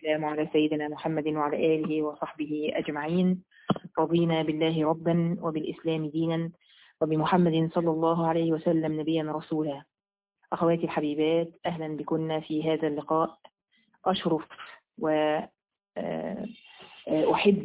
والسلام على سيدنا محمد وعلى آله وصحبه أجمعين رضينا بالله ربا وبالإسلام دينا وبمحمد صلى الله عليه وسلم نبيا رسولا أخواتي الحبيبات أهلا بكنا في هذا اللقاء أشرف و أحب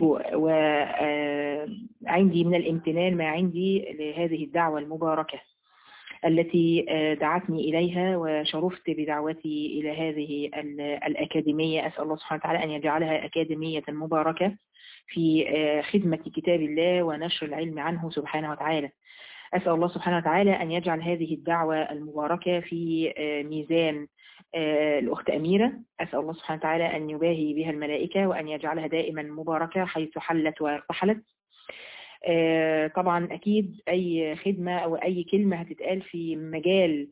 وعندي من الامتنان ما عندي لهذه الدعوة المباركة التي دعتني إليها وشرفت بدعوتي إلى هذه الأكاديمية أسأل الله سبحانه وتعالى أن يجعلها أكاديمية مباركة في خدمة كتاب الله ونشر العلم عنه سبحانه وتعالى أسأل الله سبحانه وتعالى أن يجعل هذه الدعوة المباركة في ميزان الأخت أميرة أسأل الله سبحانه وتعالى أن يباهي بها الملائكة وأن يجعلها دائما مباركة حيث حلت وارتحلت طبعا أكيد أي خدمة أو أي كلمة هتتقال في مجال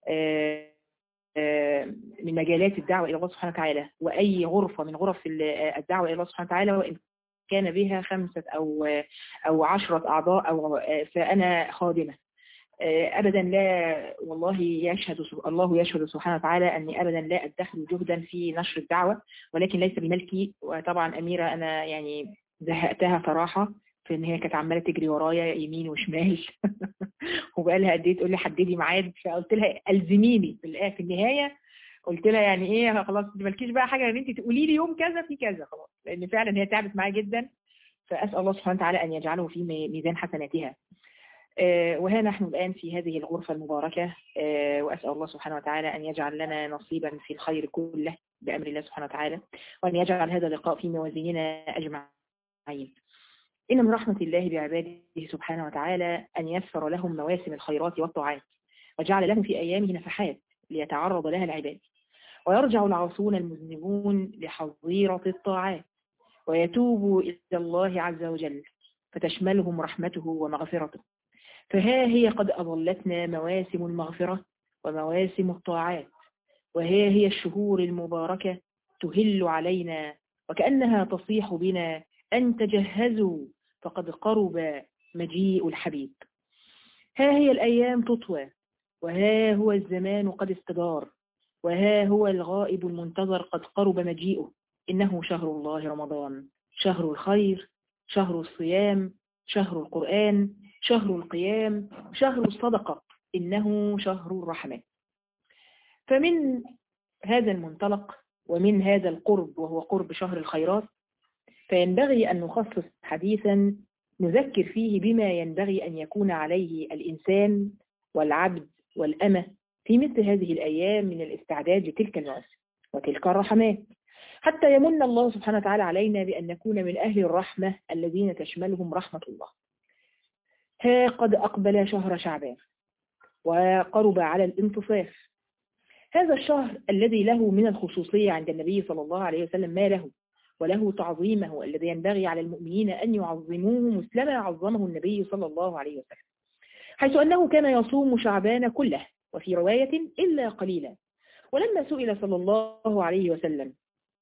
من مجالات الدعوة إلى الله سبحانه وتعالى وأي غرفة من غرف الدعوة إلى الله سبحانه وتعالى وإن كان بها خمسة أو أو عشرة أعضاء أو فأنا خادمة أبدا لا والله يشهد الله يشهد سبحانه وتعالى أني أبدا لا أدخل جهدا في نشر الدعوة ولكن ليس بملكي وطبعا أميرة أنا يعني زهقتها صراحة في ان هي كانت عماله تجري ورايا يمين وشمال وبقى لها قد ايه تقول لي حددي ميعاد فقلت لها الزميني في في النهايه قلت لها يعني ايه خلاص انت مالكيش بقى حاجه ان انت تقولي لي يوم كذا في كذا خلاص لان فعلا هي تعبت معايا جدا فاسال الله سبحانه وتعالى ان يجعله في ميزان حسناتها وها نحن الآن في هذه الغرفة المباركة وأسأل الله سبحانه وتعالى أن يجعل لنا نصيبا في الخير كله بأمر الله سبحانه وتعالى وأن يجعل هذا اللقاء في موازيننا أجمعين إن من رحمة الله بعباده سبحانه وتعالى أن يسر لهم مواسم الخيرات والطاعات وجعل لهم في أيامه نفحات ليتعرض لها العباد ويرجع العاصون المذنبون لحظيرة الطاعات ويتوبوا إلى الله عز وجل فتشملهم رحمته ومغفرته فها هي قد أظلتنا مواسم المغفرة ومواسم الطاعات وها هي الشهور المباركة تهل علينا وكأنها تصيح بنا أن تجهزوا فقد قرب مجيء الحبيب ها هي الأيام تطوى وها هو الزمان قد استدار وها هو الغائب المنتظر قد قرب مجيئه إنه شهر الله رمضان شهر الخير شهر الصيام شهر القرآن شهر القيام شهر الصدقة إنه شهر الرحمة فمن هذا المنطلق ومن هذا القرب وهو قرب شهر الخيرات فينبغي أن نخصص حديثا نذكر فيه بما ينبغي أن يكون عليه الإنسان والعبد والأمة في مثل هذه الأيام من الاستعداد لتلك المواسم وتلك الرحمات حتى يمن الله سبحانه وتعالى علينا بأن نكون من أهل الرحمة الذين تشملهم رحمة الله ها قد أقبل شهر شعبان وقرب على الانتصاف هذا الشهر الذي له من الخصوصية عند النبي صلى الله عليه وسلم ما له وله تعظيمه الذي ينبغي على المؤمنين أن يعظموه مثلما عظمه النبي صلى الله عليه وسلم حيث أنه كان يصوم شعبان كله وفي رواية إلا قليلا ولما سئل صلى الله عليه وسلم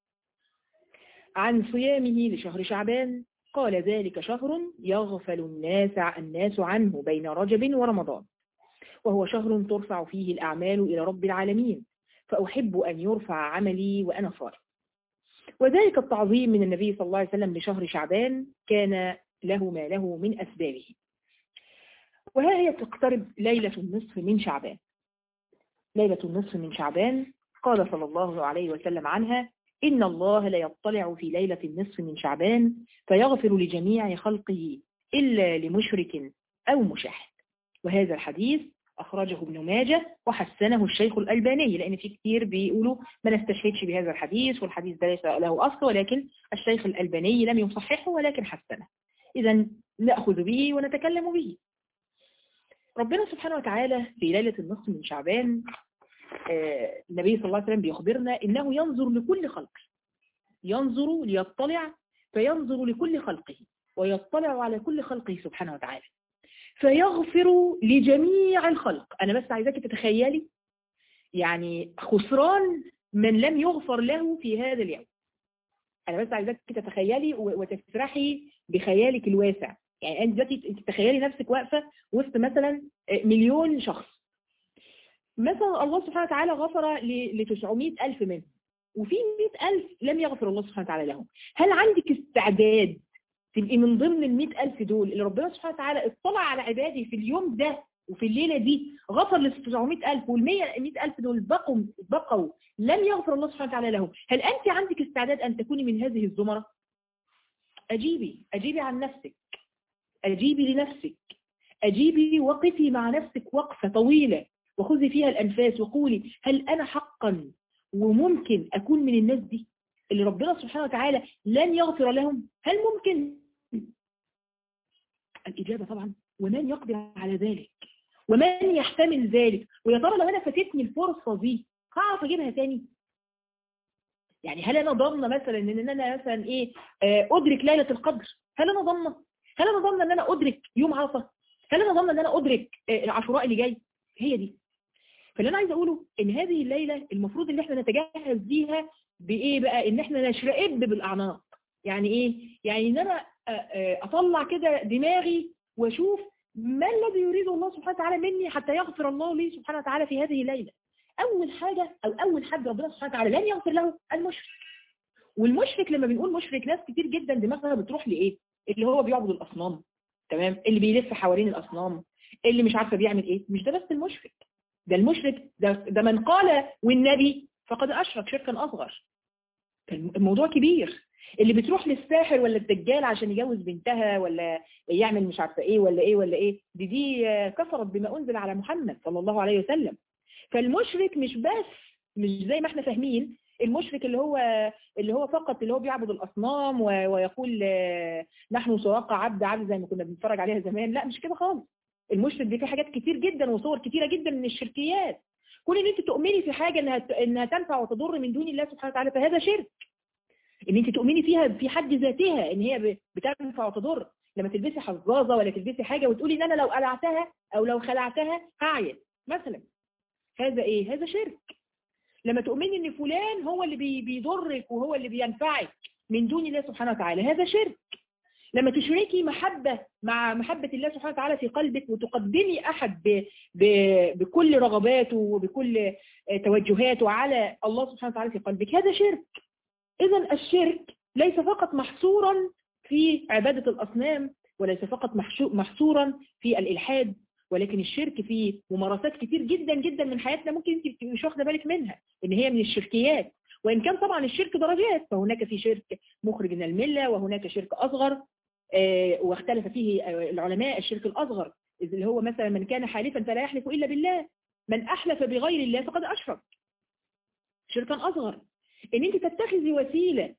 عن صيامه لشهر شعبان قال ذلك شهر يغفل الناس الناس عنه بين رجب ورمضان وهو شهر ترفع فيه الأعمال إلى رب العالمين فأحب أن يرفع عملي وأنا صائم وذلك التعظيم من النبي صلى الله عليه وسلم لشهر شعبان كان له ما له من أسبابه وها هي تقترب ليلة النصف من شعبان ليلة النصف من شعبان قال صلى الله عليه وسلم عنها إن الله لا يطلع في ليلة النصف من شعبان فيغفر لجميع خلقه إلا لمشرك أو مشاهد وهذا الحديث أخرجه ابن ماجه وحسنه الشيخ الألباني لأن في كتير بيقولوا ما نستشهدش بهذا الحديث والحديث ده ليس له أصل ولكن الشيخ الألباني لم يصححه ولكن حسنه إذا نأخذ به ونتكلم به ربنا سبحانه وتعالى في ليلة النصف من شعبان آه النبي صلى الله عليه وسلم بيخبرنا إنه ينظر لكل خلقه ينظر ليطلع فينظر لكل خلقه ويطلع على كل خلقه سبحانه وتعالى فيغفر لجميع الخلق أنا بس عايزاك تتخيلي يعني خسران من لم يغفر له في هذا اليوم أنا بس عايزاك تتخيلي وتسرحي بخيالك الواسع يعني أنت دلوقتي تتخيلي نفسك واقفة وسط مثلا مليون شخص مثلا الله سبحانه وتعالى غفر ل 900 ألف منهم وفي 100000 لم يغفر الله سبحانه وتعالى لهم هل عندك استعداد تبقي من ضمن ال 100000 دول اللي ربنا سبحانه وتعالى اطلع على عباده في اليوم ده وفي الليلة دي غفر لل 900000 وال 100000 دول بقوا بقوا لم يغفر الله سبحانه وتعالى لهم هل أنت عندك استعداد أن تكوني من هذه الزمرة أجيبي أجيبي عن نفسك أجيبي لنفسك أجيبي وقفي مع نفسك وقفة طويلة وخذي فيها الأنفاس وقولي هل أنا حقا وممكن أكون من الناس دي اللي ربنا سبحانه وتعالى لن يغفر لهم هل ممكن الإجابة طبعا ومن يقدر على ذلك ومن يحتمل ذلك ويا ترى لو أنا فاتتني الفرصة دي هعرف أجيبها تاني يعني هل أنا ضامنة مثلا إن أنا مثلا إيه أدرك ليلة القدر هل أنا ضامنة هل أنا ضامنة إن أنا أدرك يوم عرفة هل أنا ضامنة إن أنا أدرك العاشوراء اللي جاي هي دي فاللي أنا عايز أقوله إن هذه الليلة المفروض إن إحنا نتجهز بيها بإيه بقى إن إحنا نشرئب بالأعناق يعني إيه يعني إن أنا أطلع كده دماغي وأشوف ما الذي يريده الله سبحانه وتعالى مني حتى يغفر الله لي سبحانه وتعالى في هذه الليلة أول حاجة أو أول حد ربنا سبحانه وتعالى لن يغفر له المشرك والمشرك لما بنقول مشرك ناس كتير جدا دماغها بتروح لإيه اللي هو بيعبد الأصنام تمام اللي بيلف حوالين الأصنام اللي مش عارفة بيعمل إيه مش ده بس المشرك ده المشرك ده, ده من قال والنبي فقد أشرك شركا أصغر الموضوع كبير اللي بتروح للساحر ولا الدجال عشان يجوز بنتها ولا يعمل مش عارفه ايه ولا ايه ولا ايه دي دي كفرت بما انزل على محمد صلى الله عليه وسلم فالمشرك مش بس مش زي ما احنا فاهمين المشرك اللي هو اللي هو فقط اللي هو بيعبد الاصنام ويقول نحن سراقة عبد عبد زي ما كنا بنتفرج عليها زمان لا مش كده خالص المشرك دي فيه حاجات كتير جدا وصور كتيره جدا من الشركيات كون ان انت تؤمني في حاجه انها انها تنفع وتضر من دون الله سبحانه وتعالى فهذا شرك ان انت تؤمني فيها في حد ذاتها ان هي بتنفع وتضر لما تلبسي حظاظه ولا تلبسي حاجه وتقولي ان انا لو قلعتها او لو خلعتها هعيا مثلا هذا ايه هذا شرك لما تؤمني ان فلان هو اللي بي بيضرك وهو اللي بينفعك من دون الله سبحانه وتعالى هذا شرك لما تشركي محبة مع محبة الله سبحانه وتعالى في قلبك وتقدمي أحد ب ب بكل رغباته وبكل توجهاته على الله سبحانه وتعالى في قلبك هذا شرك إذا الشرك ليس فقط محصورا في عبادة الأصنام وليس فقط محصورا في الإلحاد ولكن الشرك في ممارسات كتير جدا جدا من حياتنا ممكن انت مش واخده بالك منها ان هي من الشركيات وان كان طبعا الشرك درجات فهناك في شرك مخرج من المله وهناك شرك اصغر آه واختلف فيه العلماء الشرك الاصغر اللي هو مثلا من كان حالفا فلا يحلف الا بالله من احلف بغير الله فقد اشرك شركا اصغر ان انت تتخذي وسيله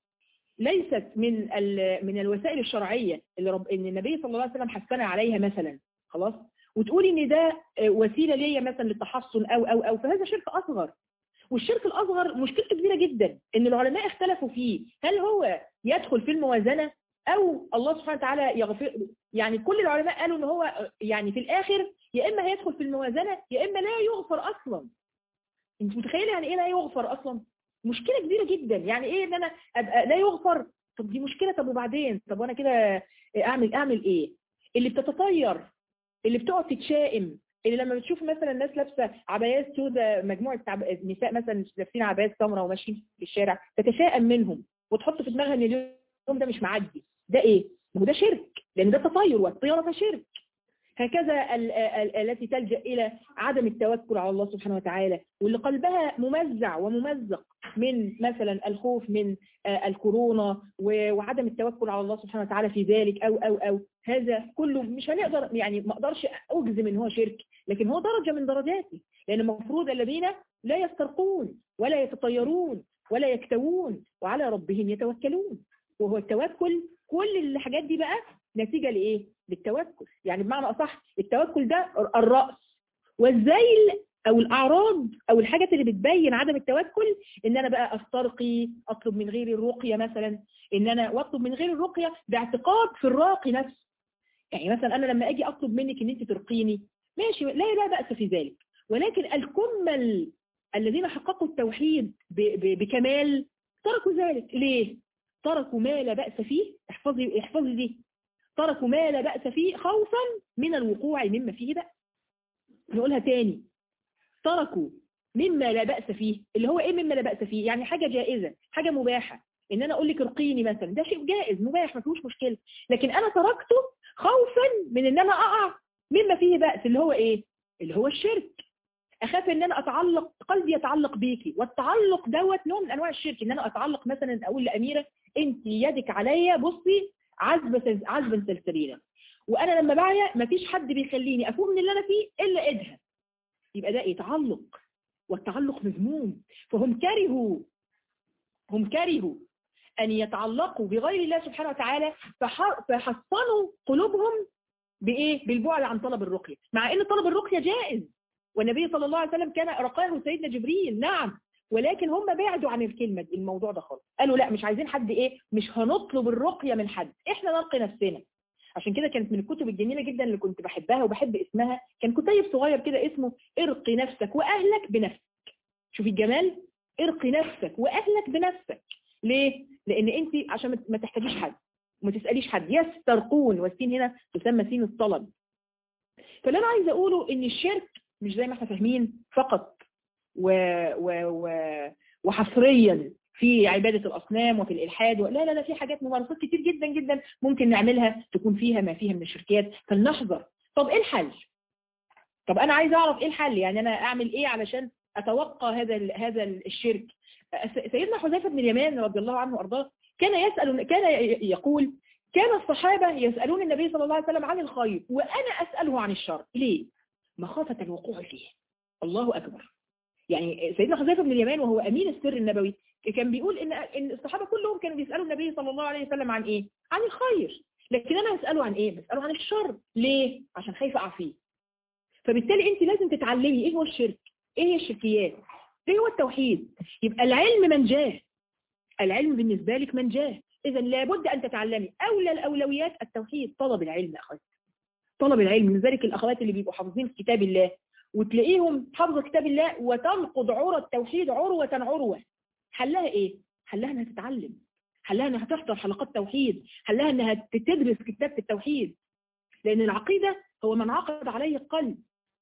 ليست من من الوسائل الشرعيه اللي رب ان النبي صلى الله عليه وسلم حثنا عليها مثلا خلاص وتقولي ان ده وسيله ليا مثلا للتحصن او او او فهذا شرك اصغر والشرك الاصغر مشكلته كبيره جدا ان العلماء اختلفوا فيه هل هو يدخل في الموازنه او الله سبحانه وتعالى يغفر يعني كل العلماء قالوا ان هو يعني في الاخر يا اما هيدخل في الموازنه يا اما لا يغفر اصلا انت متخيله يعني ايه لا يغفر اصلا مشكله كبيره جدا يعني ايه ان انا ابقى لا يغفر طب دي مشكله طب وبعدين طب وانا كده اعمل اعمل ايه اللي بتتطير اللي بتقعد تتشائم اللي لما بتشوف مثلا الناس لابسه عبايات سوداء مجموعه نساء مثلا لابسين عبايات سمراء وماشيين في الشارع تتشائم منهم وتحط في دماغها ان اليوم ده مش معدي ده ايه ما هو ده شرك لان ده تطير والطيره فشرك هكذا ال ال التي تلجأ إلى عدم التوكل على الله سبحانه وتعالى واللي قلبها ممزع وممزق من مثلا الخوف من الكورونا وعدم التوكل على الله سبحانه وتعالى في ذلك أو أو أو هذا كله مش هنقدر يعني ما اقدرش أجزم ان هو شرك لكن هو درجة من درجاته لأن المفروض الذين لا يسترقون ولا يتطيرون ولا يكتوون وعلى ربهم يتوكلون وهو التوكل كل الحاجات دي بقى نتيجة لإيه؟ للتوكل يعني بمعنى أصح التوكل ده الرأس والذيل أو الأعراض أو الحاجات اللي بتبين عدم التوكل إن أنا بقى أسترقي أطلب من غير الرقية مثلا إن أنا وأطلب من غير الرقية باعتقاد في الراقي نفسه يعني مثلا أنا لما أجي أطلب منك إن أنت ترقيني ماشي لا لا بأس في ذلك ولكن الكمل الذين حققوا التوحيد بكمال تركوا ذلك ليه؟ تركوا ما لا بأس فيه احفظي احفظي دي تركوا ما لا بأس فيه خوفا من الوقوع مما فيه بأس نقولها تاني تركوا مما لا بأس فيه اللي هو ايه مما لا بأس فيه يعني حاجة جائزة حاجة مباحة ان انا اقول لك ارقيني مثلا ده شيء جائز مباح ما فيهوش مشكلة لكن انا تركته خوفا من ان انا اقع مما فيه بأس اللي هو ايه اللي هو الشرك اخاف ان انا اتعلق قلبي يتعلق بيكي والتعلق دوت نوع من انواع الشرك ان انا اتعلق مثلا اقول لاميره انت يدك عليا بصي عزبه عزبا سلسبيلا وانا لما بعيا مفيش حد بيخليني افوق من اللي انا فيه الا ايدها يبقى ده ايه تعلق والتعلق مذموم فهم كرهوا هم كرهوا ان يتعلقوا بغير الله سبحانه وتعالى فحصنوا قلوبهم بايه بالبعد عن طلب الرقيه مع ان طلب الرقيه جائز والنبي صلى الله عليه وسلم كان رقاه سيدنا جبريل نعم ولكن هم بعدوا عن الكلمة دي الموضوع ده خالص قالوا لا مش عايزين حد ايه مش هنطلب الرقية من حد احنا نلقي نفسنا عشان كده كانت من الكتب الجميلة جدا اللي كنت بحبها وبحب اسمها كان كتيب صغير كده اسمه ارقي نفسك واهلك بنفسك شوفي الجمال ارقي نفسك واهلك بنفسك ليه لان انت عشان ما تحتاجيش حد وما تساليش حد يسترقون والسين هنا تسمى سين الطلب فاللي انا عايزه اقوله ان الشرك مش زي ما احنا فاهمين فقط و... و... و... وحصريا في عبادة الأصنام وفي الإلحاد و... لا لا لا في حاجات ممارسات كتير جدا جدا ممكن نعملها تكون فيها ما فيها من الشركيات فلنحذر طب إيه الحل؟ طب أنا عايز أعرف إيه الحل يعني أنا أعمل إيه علشان أتوقع هذا ال... هذا الشرك سيدنا حذيفة بن اليمان رضي الله عنه وأرضاه كان يسأل كان يقول كان الصحابة يسألون النبي صلى الله عليه وسلم عن الخير وأنا أسأله عن الشر ليه؟ مخافة الوقوع فيه الله أكبر يعني سيدنا حذيفة بن اليمان وهو أمين السر النبوي كان بيقول إن إن الصحابة كلهم كانوا بيسألوا النبي صلى الله عليه وسلم عن إيه؟ عن الخير لكن أنا هسأله عن إيه؟ بسأله عن الشر ليه؟ عشان خايف أقع فيه فبالتالي أنت لازم تتعلمي إيه هو الشرك؟ إيه هي الشركيات؟ إيه هو التوحيد؟ يبقى العلم منجاه العلم بالنسبة لك منجاه إذا لابد أن تتعلمي أولى الأولويات التوحيد طلب العلم أخواتي طلب العلم لذلك الأخوات اللي بيبقوا حافظين في كتاب الله وتلاقيهم حافظة كتاب الله وتنقض عروة التوحيد عروة عروة حلها ايه؟ حلها انها تتعلم حلها انها تحضر حلقات توحيد حلها انها تدرس كتاب التوحيد لان العقيدة هو من عقد عليه القلب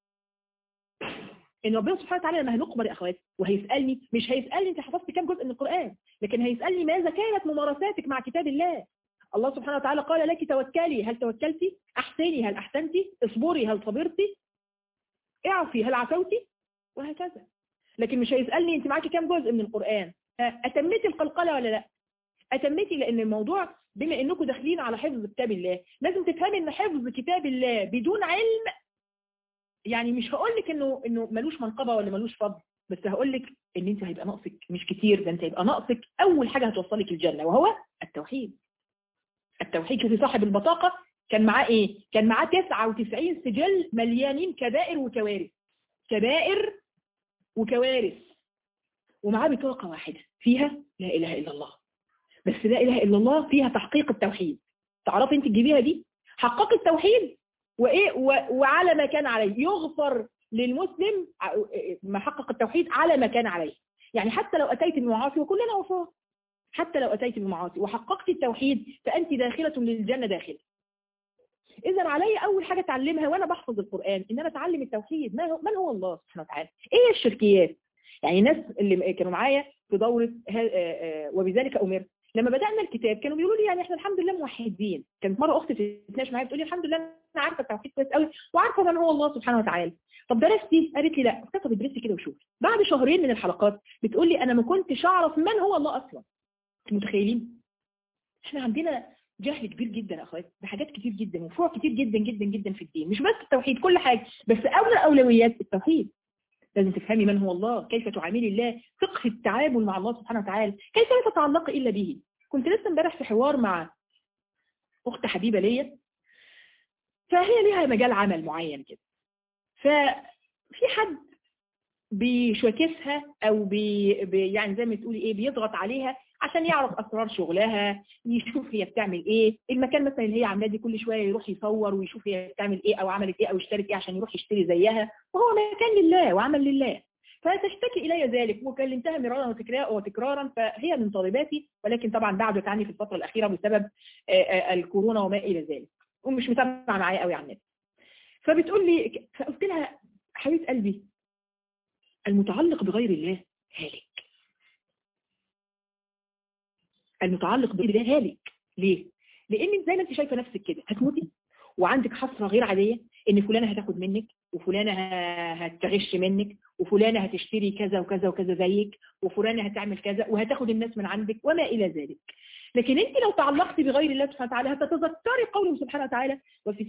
ان ربنا سبحانه وتعالى لما هنقبر يا اخواتي وهيسالني مش هيسالني انت حفظت كام جزء من القران لكن هيسالني ماذا كانت ممارساتك مع كتاب الله الله سبحانه وتعالى قال لك توكلي هل توكلتي احسني هل احسنتي اصبري هل صبرتي اعفي هل عفوتي وهكذا لكن مش هيسالني انت معاكي كام جزء من القران اتميتي القلقله ولا لا اتميتي لان الموضوع بما انكم داخلين على حفظ كتاب الله لازم تفهمي ان حفظ كتاب الله بدون علم يعني مش هقول لك انه انه ملوش منقبه ولا ملوش فضل بس هقول لك ان انت هيبقى ناقصك مش كتير ده انت هيبقى ناقصك اول حاجه هتوصلك الجنه وهو التوحيد التوحيد شوفي صاحب البطاقه كان معاه ايه كان معاه 99 سجل مليانين كبائر وكوارث كبائر وكوارث ومعاه بطاقه واحده فيها لا اله الا الله بس لا اله الا الله فيها تحقيق التوحيد تعرفي انت تجيبيها دي حقق التوحيد وايه وعلى ما كان عليه يغفر للمسلم ما حقق التوحيد على ما كان عليه يعني حتى لو اتيت بالمعاصي وكلنا وفاه حتى لو اتيت بالمعاصي وحققت التوحيد فانت داخله للجنه داخله اذا علي اول حاجه اتعلمها وانا بحفظ القران ان انا اتعلم التوحيد ما هو من هو الله سبحانه وتعالى ايه الشركيات يعني الناس اللي كانوا معايا في دوره وبذلك امرت لما بدأنا الكتاب كانوا بيقولوا لي يعني احنا الحمد لله موحدين كانت مرة اختي بتتناقش معايا بتقول لي الحمد لله انا عارفه التوحيد كويس قوي وعارفه من هو الله سبحانه وتعالى طب درستي قالت لي لا قلت طب ادرسي كده وشوفي بعد شهرين من الحلقات بتقول لي انا ما كنتش اعرف من هو الله اصلا انتوا متخيلين احنا عندنا جهل كبير جدا يا اخوات بحاجات كتير جدا وفروع كتير جدا جدا جدا في الدين مش بس التوحيد كل حاجه بس اولى اولويات التوحيد لازم تفهمي من هو الله كيف تعاملي الله فقه التعامل مع الله سبحانه وتعالى كيف لا تتعلقي الا به كنت لسه امبارح في حوار مع اخت حبيبه ليا فهي ليها مجال عمل معين كده ففي حد بيشوكسها او بي بي يعني زي ما تقولي ايه بيضغط عليها عشان يعرف اسرار شغلها يشوف هي بتعمل ايه المكان مثلا اللي هي عاملاه دي كل شويه يروح يصور ويشوف هي بتعمل ايه او عملت ايه او اشترت ايه عشان يروح يشتري زيها وهو مكان لله وعمل لله فتشتكي إلي ذلك وكلمتها مرارا وتكرارا فهي من طالباتي ولكن طبعا بعدت عني في الفترة الأخيرة بسبب الكورونا وما إلى ذلك ومش متابعة معايا قوي على النت فبتقول لي فقلت لها حبيبه قلبي المتعلق بغير الله هالك المتعلق بغير الله هالك ليه؟ لان زي ما انت شايفه نفسك كده هتموتي وعندك حسره غير عاديه ان فلانه هتاخد منك وفلانه هتغش منك وفلانه هتشتري كذا وكذا وكذا زيك وفلانه هتعمل كذا وهتاخد الناس من عندك وما الى ذلك لكن انت لو تعلقت بغير الله سبحانه وتعالى هتتذكري قوله سبحانه وتعالى وفي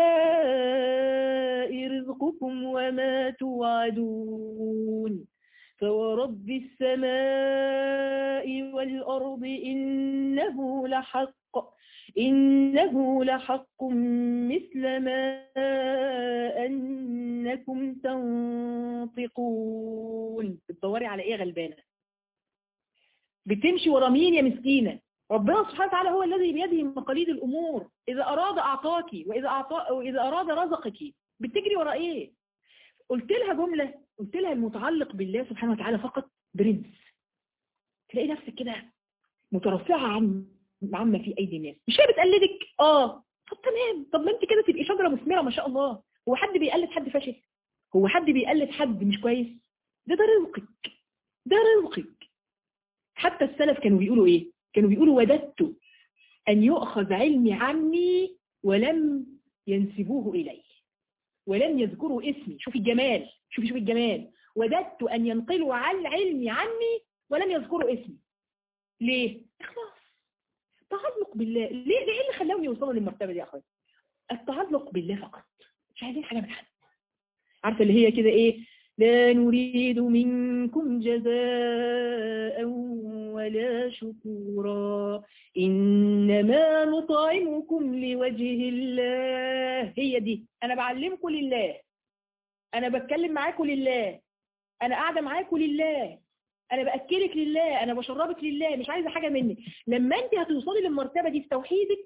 السماء رزقكم وما توعدون فورب السماء والأرض إنه لحق إنه لحق مثل ما أنكم تنطقون بتدوري على إيه غلبانة بتمشي ورا مين يا مسكينة ربنا سبحانه وتعالى هو الذي بيده مقاليد الأمور إذا أراد أعطاك وإذا, أعطا وإذا أراد رزقك بتجري ورا إيه قلت لها جملة قلت لها المتعلق بالله سبحانه وتعالى فقط برنس تلاقي نفسك كده مترفعة عن عامة في أيدي الناس مش هي بتقلدك اه طب تمام طب ما انت كده تبقي شجرة مثمرة ما شاء الله هو حد بيقلد حد فاشل هو حد بيقلد حد مش كويس ده ده رزقك ده رزقك حتى السلف كانوا بيقولوا ايه كانوا بيقولوا وددت أن يؤخذ علمي عني ولم ينسبوه إلي ولم يذكروا اسمي شوفي الجمال شوفي شوفي الجمال وددت أن ينقلوا عن علمي عني ولم يذكروا اسمي ليه؟ إخلاص تعلق بالله ليه ليه اللي خلاهم يوصلوا للمرتبة دي يا أخويا التعلق بالله فقط مش عايزين حاجة من حد عارفة اللي هي كده إيه لا نريد منكم جزاء ولا شكورا إنما نطعمكم لوجه الله هي دي أنا بعلمكم لله أنا بتكلم معاكم لله أنا قاعدة معاكم لله أنا بأكلك لله أنا بشربك لله مش عايزة حاجة منك لما أنت هتوصلي للمرتبة دي في توحيدك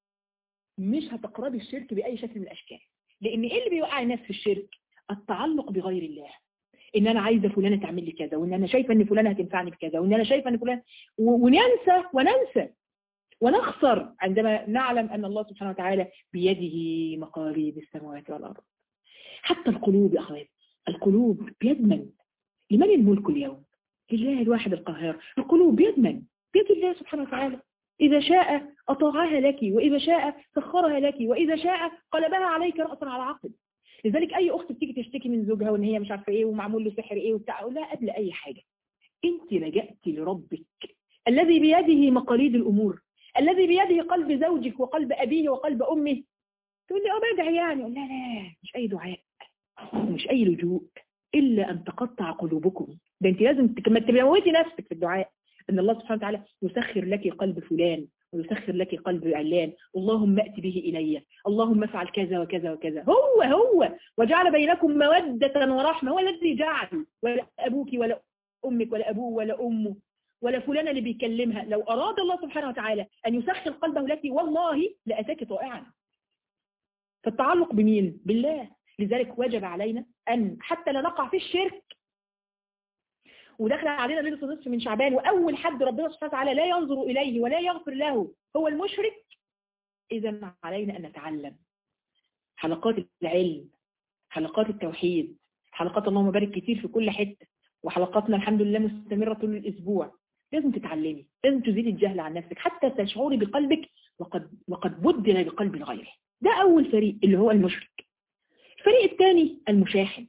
مش هتقربي الشرك بأي شكل من الأشكال لأن إيه اللي بيوقع الناس في الشرك التعلق بغير الله ان انا عايزه فلانه تعمل لي كذا وان انا شايفه ان فلانه هتنفعني بكذا وان انا شايفه ان فلان وننسى وننسى ونخسر عندما نعلم ان الله سبحانه وتعالى بيده مقاليد السماوات والارض حتى القلوب يا اخوات القلوب بيد من لمن الملك اليوم لله الواحد القهار القلوب بيد من بيد الله سبحانه وتعالى إذا شاء أطاعها لك وإذا شاء سخرها لك وإذا شاء قلبها عليك رأسا على عقب لذلك اي اخت بتيجي تشتكي من زوجها وان هي مش عارفه ايه ومعمول له سحر ايه وبتاع اقول لها قبل اي حاجه انت لجأتي لربك الذي بيده مقاليد الامور الذي بيده قلب زوجك وقلب ابيه وقلب امه تقول لي اه بدعي يعني اقول لها لا مش اي دعاء ومش اي لجوء الا ان تقطع قلوبكم ده انت لازم تموتي نفسك في الدعاء ان الله سبحانه وتعالى يسخر لك قلب فلان ويسخر لك قلب علان اللهم ائت به إلي اللهم افعل كذا وكذا وكذا هو هو وجعل بينكم مودة ورحمة هو الذي جعل ولا أبوك ولا أمك ولا أبوه ولا أمه ولا فلان اللي بيكلمها لو أراد الله سبحانه وتعالى أن يسخر قلبه لك والله لأتاك طائعا فالتعلق بمين؟ بالله لذلك وجب علينا أن حتى لا نقع في الشرك ودخل علينا ليلة النصف من شعبان وأول حد ربنا سبحانه وتعالى لا ينظر إليه ولا يغفر له هو المشرك إذا علينا أن نتعلم حلقات العلم حلقات التوحيد حلقات اللهم بارك كتير في كل حتة وحلقاتنا الحمد لله مستمرة طول الأسبوع لازم تتعلمي لازم تزيد الجهل عن نفسك حتى تشعري بقلبك وقد, وقد بدل بقلب غيره ده أول فريق اللي هو المشرك الفريق الثاني المشاحن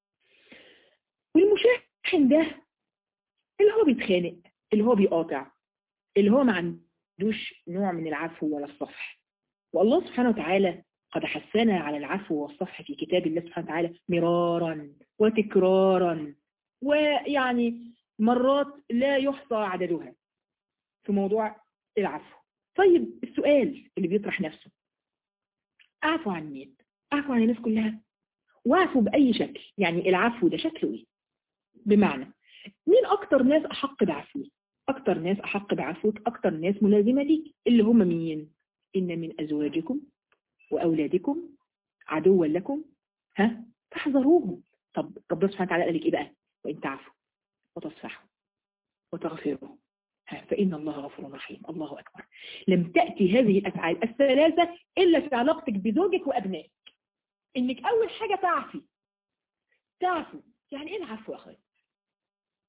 والمشاحن ده اللي هو بيتخانق اللي هو بيقاطع اللي هو ما عندوش نوع من العفو ولا الصفح والله سبحانه وتعالى قد حثنا على العفو والصفح في كتاب الله سبحانه وتعالى مرارا وتكرارا ويعني مرات لا يحصى عددها في موضوع العفو طيب السؤال اللي بيطرح نفسه أعفو عن مين؟ أعفو عن الناس كلها واعفو بأي شكل يعني العفو ده شكله إيه؟ بمعنى مين أكتر ناس أحق بعفوك أكتر ناس أحق بعفوك أكتر ناس ملازمة ليك اللي هم مين إن من أزواجكم وأولادكم عدوا لكم ها فاحذروهم طب ربنا سبحانه وتعالى قال لك إيه بقى وإن تعفوا وتصفحوا وتغفروا فإن الله غفور رحيم الله أكبر لم تأتي هذه الأفعال الثلاثة إلا في علاقتك بزوجك وأبنائك إنك أول حاجة تعفي تعفو يعني إيه العفو يا أخوي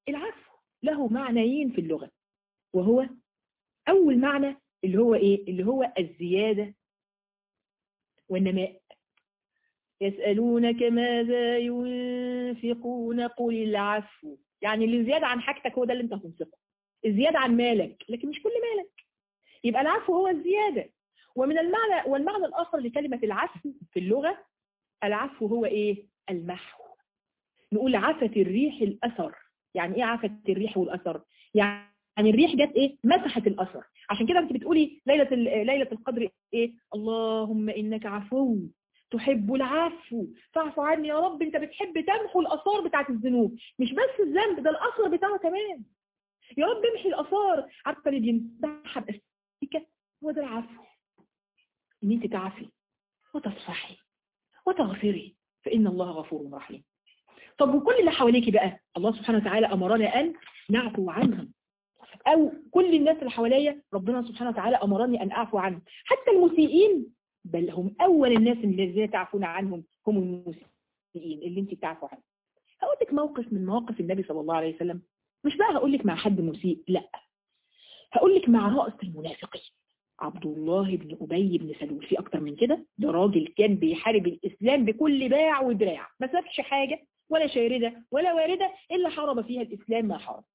العفو له معنيين في اللغة وهو أول معنى اللي هو إيه اللي هو الزيادة والنماء يسألونك ماذا ينفقون قل العفو يعني اللي زيادة عن حاجتك هو ده اللي انت هتنفقه الزيادة عن مالك لكن مش كل مالك يبقى العفو هو الزيادة ومن المعنى والمعنى الآخر لكلمة العفو في اللغة العفو هو ايه المحو نقول عفت الريح الأثر يعني ايه عفت الريح والأثر يعني الريح جت ايه مسحت الأثر عشان كده انت بتقولي ليلة ليلة القدر ايه اللهم انك عفو تحب العفو فاعف عني يا رب انت بتحب تمحو الاثار بتاعت الذنوب مش بس الذنب ده الاثر بتاعه كمان يا رب امحي الاثار عارفه اللي بيمسحها باستيكه هو ده العفو ان انت تعفي وتصفحي وتغفري فان الله غفور رحيم طب وكل اللي حواليكي بقى الله سبحانه وتعالى امرنا ان نعفو عنهم او كل الناس اللي حواليا ربنا سبحانه وتعالى امرني ان اعفو عنهم حتى المسيئين بل هم أول الناس الذين تعفون عنهم هم المسيئين اللي انت بتعفوا عنهم هقول لك موقف من مواقف النبي صلى الله عليه وسلم مش بقى هقول لك مع حد مسيء لا هقول لك مع رأس المنافقين عبد الله بن أبي بن سلول في أكتر من كده ده راجل كان بيحارب الإسلام بكل باع ودراع ما سابش حاجة ولا شاردة ولا واردة إلا حارب فيها الإسلام ما حارب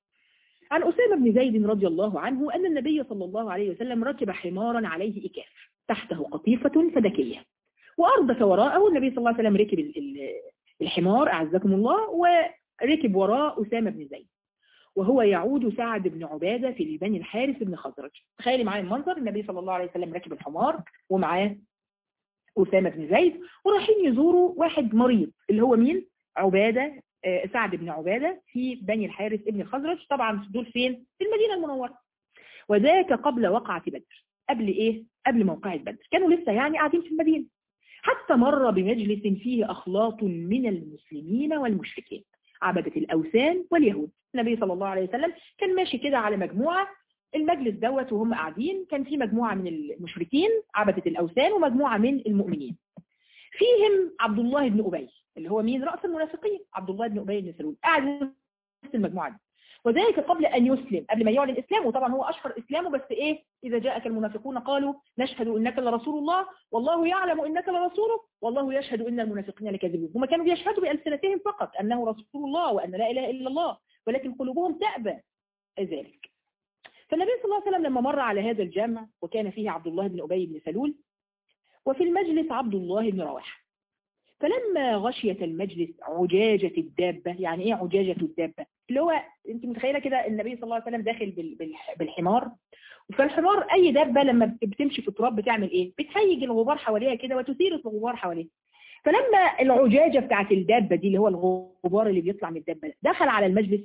عن أسامة بن زيد رضي الله عنه أن النبي صلى الله عليه وسلم ركب حمارا عليه إكاف تحته قطيفة فدكية وأردف وراءه النبي صلى الله عليه وسلم ركب الحمار أعزكم الله وركب وراء أسامة بن زيد وهو يعود سعد بن عبادة في بني الحارث بن خزرج تخيلي معايا المنظر النبي صلى الله عليه وسلم ركب الحمار ومعاه أسامة بن زيد ورايحين يزوروا واحد مريض اللي هو مين عبادة سعد بن عبادة في بني الحارث بن الخزرج طبعا دول فين في المدينة المنورة وذاك قبل وقعة بدر قبل ايه قبل موقعة بدر كانوا لسه يعني قاعدين في المدينة حتى مر بمجلس فيه أخلاط من المسلمين والمشركين عبدة الأوثان واليهود النبي صلى الله عليه وسلم كان ماشي كده على مجموعة المجلس دوت وهم قاعدين كان في مجموعة من المشركين عبدة الأوثان ومجموعة من المؤمنين فيهم عبد الله بن أبي اللي هو مين رأس المنافقين عبد الله بن أبي بن سلول قاعد في المجموعة دي وذلك قبل أن يسلم قبل ما يعلن إسلامه طبعا هو أشهر إسلامه بس إيه إذا جاءك المنافقون قالوا نشهد إنك لرسول الله والله يعلم إنك لرسوله والله يشهد إن المنافقين لكاذبون هم كانوا بيشهدوا بألسنتهم فقط أنه رسول الله وأن لا إله إلا الله ولكن قلوبهم تأبى ذلك فالنبي صلى الله عليه وسلم لما مر على هذا الجمع وكان فيه عبد الله بن أبي بن سلول وفي المجلس عبد الله بن رواحه فلما غشيت المجلس عجاجة الدابة يعني ايه عجاجة الدابة اللي هو انت متخيلة كده النبي صلى الله عليه وسلم داخل بالحمار فالحمار اي دابة لما بتمشي في التراب بتعمل ايه بتهيج الغبار حواليها كده وتثير الغبار حواليها فلما العجاجة بتاعت الدابة دي اللي هو الغبار اللي بيطلع من الدابة دخل على المجلس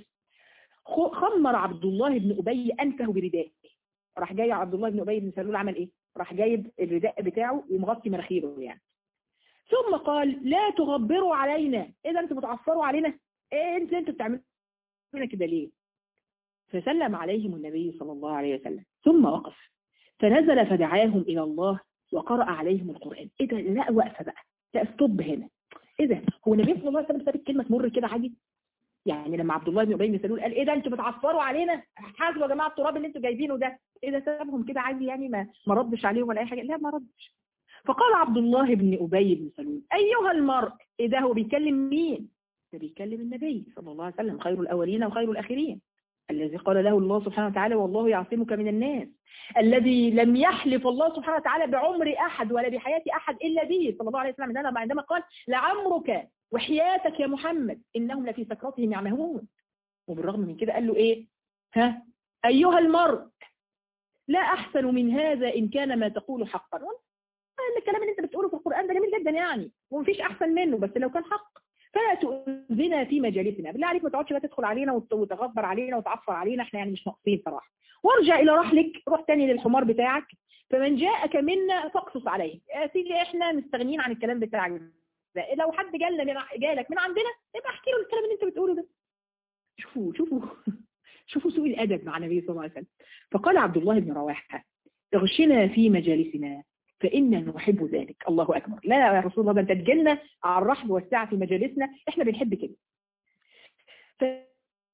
خمر عبد الله بن أبي أنفه بردائه راح جاي عبد الله بن أبي بن سلول عمل ايه راح جايب الرداء بتاعه ومغطي مناخيره يعني ثم قال لا تغبروا علينا ايه ده انتوا بتعفروا علينا ايه انت انتوا بتعملوا كده ليه فسلم عليهم النبي صلى الله عليه وسلم ثم وقف فنزل فدعاهم الى الله وقرأ عليهم القرآن ايه ده لا وقفه بقى لا استوب هنا ايه ده هو النبي صلى الله عليه وسلم ساب الكلمه تمر كده عادي يعني لما عبد الله بن ابي بن سلول قال ايه ده انتوا بتعفروا علينا حاسبوا يا جماعه التراب اللي انتوا جايبينه ده ايه ده سابهم كده عادي يعني ما ما ردش عليهم ولا اي حاجه لا ما ردش فقال عبد الله بن أبي بن سلول أيها المرء إذا هو بيكلم مين ده بيكلم النبي صلى الله عليه وسلم خير الأولين وخير الآخرين الذي قال له الله سبحانه وتعالى والله يعصمك من الناس الذي لم يحلف الله سبحانه وتعالى بعمر أحد ولا بحياة أحد إلا به صلى الله عليه وسلم عندما قال لعمرك وحياتك يا محمد إنهم لفي سكرتهم يعمهون وبالرغم من كده قال له إيه ها أيها المرء لا أحسن من هذا إن كان ما تقول حقا ان الكلام اللي انت بتقوله في القرآن ده جميل جدا يعني ومفيش احسن منه بس لو كان حق فلا تؤذنا في مجالسنا بالله عليك ما تقعدش بقى تدخل علينا وتغبر علينا وتعفر علينا احنا يعني مش ناقصين صراحه وارجع الى رحلك روح تاني للحمار بتاعك فمن جاءك منا فاقصص عليه يا سيدي احنا مستغنيين عن الكلام بتاعك ده لو حد جالنا من جالك من عندنا يبقى احكي له الكلام اللي انت بتقوله ده شوفوا شوفوا شوفوا سوء الادب مع النبي صلى الله عليه وسلم فقال عبد الله بن رواحه اغشنا في مجالسنا فإنا نحب ذلك الله أكبر لا يا رسول الله ده انت تجيلنا على الرحب والسعة في مجالسنا احنا بنحب كده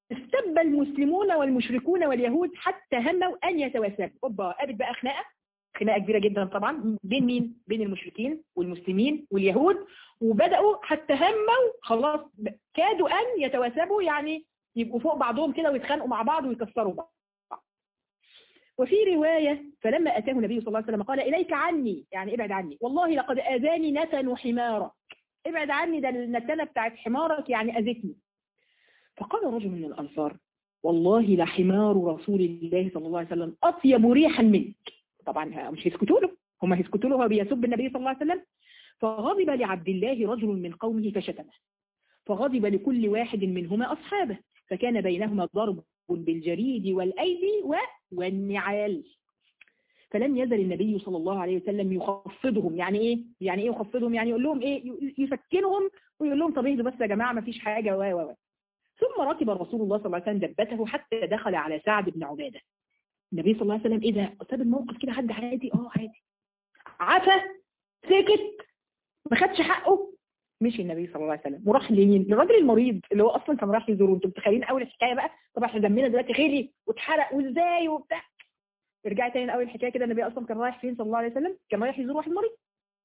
استب المسلمون والمشركون واليهود حتى هموا أن يتواسبوا أوبا قامت بقى خناقة خناقة كبيرة جدا طبعا بين مين؟ بين المشركين والمسلمين واليهود وبدأوا حتى هموا خلاص كادوا أن يتواسبوا يعني يبقوا فوق بعضهم كده ويتخانقوا مع بعض ويكسروا بعض وفي رواية فلما أتاه النبي صلى الله عليه وسلم قال إليك عني يعني ابعد عني والله لقد آذاني نتن حمارك ابعد عني ده النتنة بتاعت حمارك يعني أذتني فقال رجل من الأنصار والله لحمار رسول الله صلى الله عليه وسلم أطيب ريحا منك طبعا مش هيسكتوا له هم هيسكتوا له وهو بيسب النبي صلى الله عليه وسلم فغضب لعبد الله رجل من قومه فشتمه فغضب لكل واحد منهما أصحابه فكان بينهما ضرب بالجريد والأيدي والنعال فلم يزل النبي صلى الله عليه وسلم يخفضهم يعني ايه يعني ايه يخفضهم يعني يقول لهم ايه يسكنهم ويقول لهم طب اهدوا بس يا جماعه ما فيش حاجه و و ثم ركب رسول الله صلى الله عليه وسلم دبته حتى دخل على سعد بن عباده النبي صلى الله عليه وسلم ايه ده ساب الموقف كده حد عادي اه عادي عفا سكت ما خدش حقه مشي النبي صلى الله عليه وسلم وراح لمين للراجل المريض اللي هو اصلا كان راح يزوره انتم متخيلين اول الحكايه بقى طبعا احنا دمنا دلوقتي غلي واتحرق وازاي وبتاع ارجعي تاني لاول الحكايه كده النبي اصلا كان رايح فين صلى الله عليه وسلم كان رايح يزور واحد مريض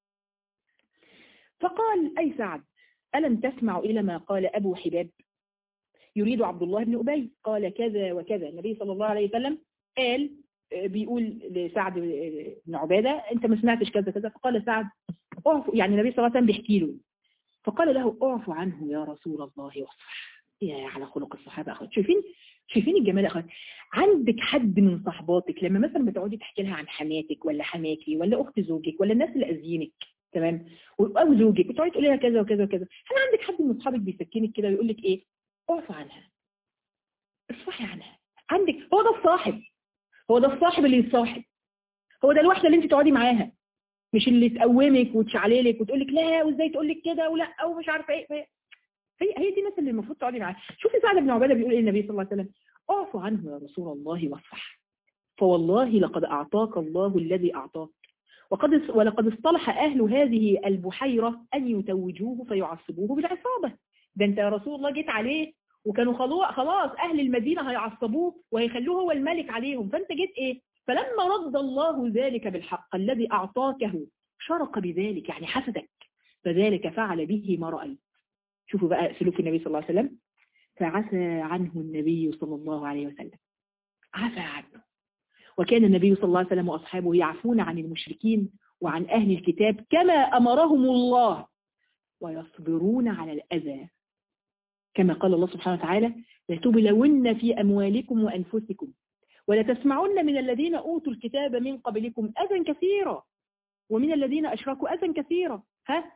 فقال اي سعد الم تسمع الى ما قال ابو حباب يريد عبد الله بن ابي قال كذا وكذا النبي صلى الله عليه وسلم قال بيقول لسعد بن عباده انت ما سمعتش كذا كذا فقال سعد اعفو يعني النبي صلى الله عليه وسلم بيحكي له فقال له اعفو عنه يا رسول الله واصفح يا على خلق الصحابه اخوات شايفين شايفين الجمال اخوات عندك حد من صحباتك لما مثلا بتقعدي تحكي لها عن حماتك ولا حماكي ولا اخت زوجك ولا الناس اللي اذينك تمام او زوجك وتقعدي تقولي لها كذا وكذا وكذا هل عندك حد من اصحابك بيسكنك كده ويقول لك ايه اعفو عنها اصفحي عنها عندك هو ده الصاحب هو ده الصاحب اللي يتصاحب هو ده الواحده اللي انت تقعدي معاها مش اللي تقومك وتشعللك وتقول لك لا وازاي تقول لك كده ولا او مش عارفه ايه هي هي دي الناس اللي المفروض تقعدي معاها شوفي سعد بن عباده بيقول ايه النبي صلى الله عليه وسلم اعفو عنه يا رسول الله واصفح فوالله لقد اعطاك الله الذي اعطاك وقد ولقد اصطلح اهل هذه البحيره ان يتوجوه فيعصبوه بالعصابه ده انت يا رسول الله جيت عليه وكانوا خلاص اهل المدينه هيعصبوه وهيخلوه هو الملك عليهم فانت جيت ايه فلما رد الله ذلك بالحق الذي أعطاكه شرق بذلك يعني حسدك فذلك فعل به ما رأيت شوفوا بقى سلوك النبي صلى الله عليه وسلم فعفى عنه النبي صلى الله عليه وسلم عفى عنه وكان النبي صلى الله عليه وسلم وأصحابه يعفون عن المشركين وعن أهل الكتاب كما أمرهم الله ويصبرون على الأذى كما قال الله سبحانه وتعالى لتبلون في أموالكم وأنفسكم ولتسمعن من الذين أوتوا الكتاب من قبلكم أذى كثيرا ومن الذين أشركوا أذى كثيرا ها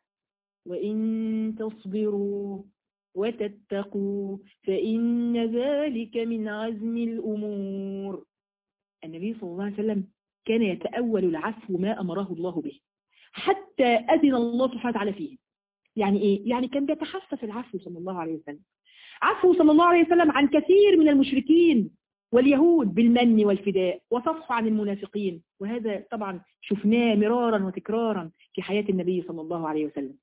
وإن تصبروا وتتقوا فإن ذلك من عزم الأمور النبي صلى الله عليه وسلم كان يتأول العفو ما أمره الله به حتى أذن الله سبحانه وتعالى فيه يعني إيه؟ يعني كان بيتحسس العفو صلى الله عليه وسلم عفو صلى الله عليه وسلم عن كثير من المشركين واليهود بالمن والفداء وصفحوا عن المنافقين وهذا طبعا شفناه مرارا وتكرارا في حياة النبي صلى الله عليه وسلم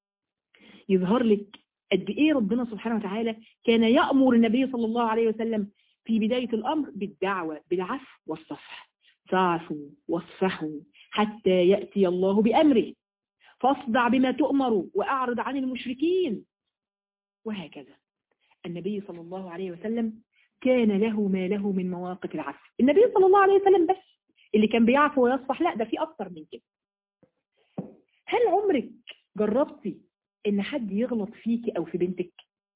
يظهر لك قد ايه ربنا سبحانه وتعالى كان يأمر النبي صلى الله عليه وسلم في بداية الأمر بالدعوة بالعفو والصفح فاعفوا واصفحوا حتى يأتي الله بأمره فاصدع بما تؤمر وأعرض عن المشركين وهكذا النبي صلى الله عليه وسلم كان له ما له من مواقف العفو النبي صلى الله عليه وسلم بس اللي كان بيعفو ويصفح لا ده في أكتر من كده هل عمرك جربتي ان حد يغلط فيكي او في بنتك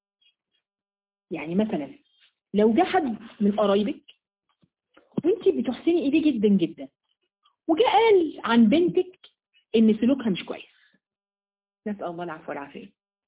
يعني مثلا لو جه حد من قرايبك وانت بتحسني ايديه جدا جدا وجاء قال عن بنتك ان سلوكها مش كويس نسأل الله العفو والعافية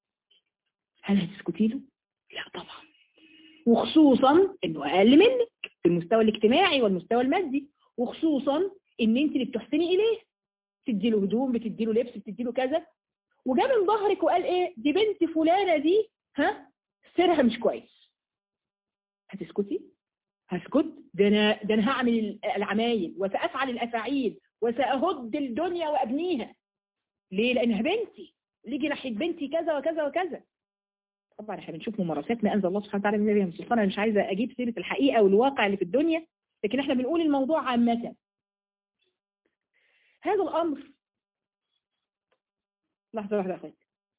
هل هتسكتي له؟ لا طبعا وخصوصا انه اقل منك في المستوى الاجتماعي والمستوى المادي وخصوصا ان انت اللي بتحسني اليه تدي له هدوم بتدي له لبس بتدي له كذا وجا من ظهرك وقال ايه دي بنت فلانة دي ها سرها مش كويس هتسكتي هسكت ده انا ده انا هعمل العمايل وسافعل الافاعيل وساهد الدنيا وابنيها ليه لانها بنتي ليجي ناحيه بنتي كذا وكذا وكذا طبعا احنا بنشوف ممارسات ما انزل الله سبحانه وتعالى من نبي سلطان انا مش عايزه اجيب سيره الحقيقه والواقع اللي في الدنيا لكن احنا بنقول الموضوع عامه هذا الامر لحظه واحده يا اخواتي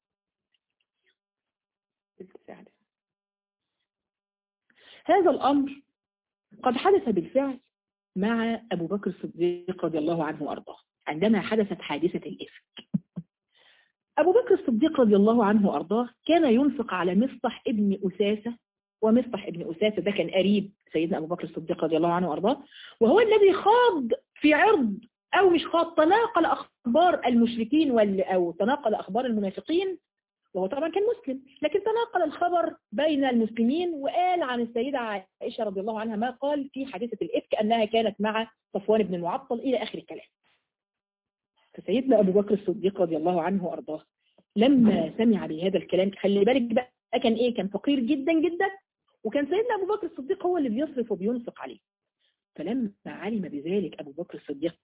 هذا الامر قد حدث بالفعل مع ابو بكر الصديق رضي الله عنه وارضاه عندما حدثت حادثه الافك أبو بكر الصديق رضي الله عنه وأرضاه كان ينفق على مصطح ابن أساسة ومصطح ابن أساسة ده كان قريب سيدنا أبو بكر الصديق رضي الله عنه وأرضاه وهو الذي خاض في عرض أو مش خاض تناقل أخبار المشركين وال أو تناقل أخبار المنافقين وهو طبعا كان مسلم لكن تناقل الخبر بين المسلمين وقال عن السيدة عائشة رضي الله عنها ما قال في حادثة الإفك أنها كانت مع صفوان بن المعطل إلى آخر الكلام فسيدنا أبو بكر الصديق رضي الله عنه وأرضاه لما سمع بهذا الكلام خلي بالك بقى كان إيه كان فقير جدا جدا وكان سيدنا أبو بكر الصديق هو اللي بيصرف وبينفق عليه فلما علم بذلك أبو بكر الصديق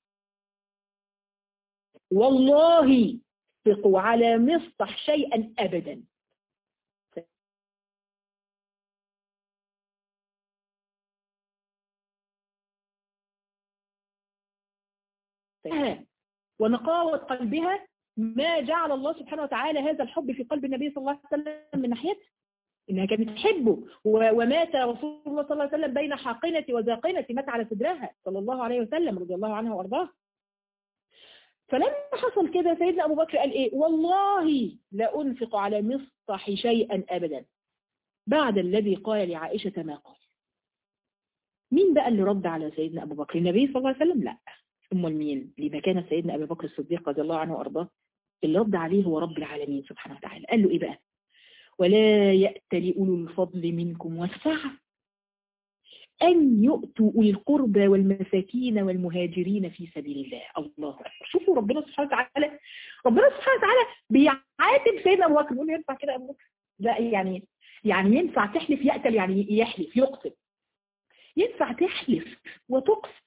والله تنفقوا على مصطح شيئا أبدا ونقاوة قلبها ما جعل الله سبحانه وتعالى هذا الحب في قلب النبي صلى الله عليه وسلم من ناحيته إنها كانت تحبه ومات رسول الله صلى الله عليه وسلم بين حاقنة وزاقنة مات على صدرها صلى الله عليه وسلم رضي الله عنه وأرضاه فلما حصل كده سيدنا أبو بكر قال إيه والله لا أنفق على مصطح شيئا أبدا بعد الذي قال لعائشة ما قال مين بقى اللي رد على سيدنا أبو بكر النبي صلى الله عليه وسلم لا أمال مين لما كان سيدنا أبو بكر الصديق رضي الله عنه وأرضاه اللي رد عليه هو رب العالمين سبحانه وتعالى قال له إيه بقى ولا يأتل أولو الفضل منكم والسعة أن يؤتوا أولي القربى والمساكين والمهاجرين في سبيل الله الله أكبر شوفوا ربنا سبحانه وتعالى ربنا سبحانه وتعالى بيعاتب سيدنا أبو بكر بيقول ينفع كده أبو بكر لا يعني يعني ينفع تحلف يأتل يعني يحلف يقسم ينفع تحلف وتقسم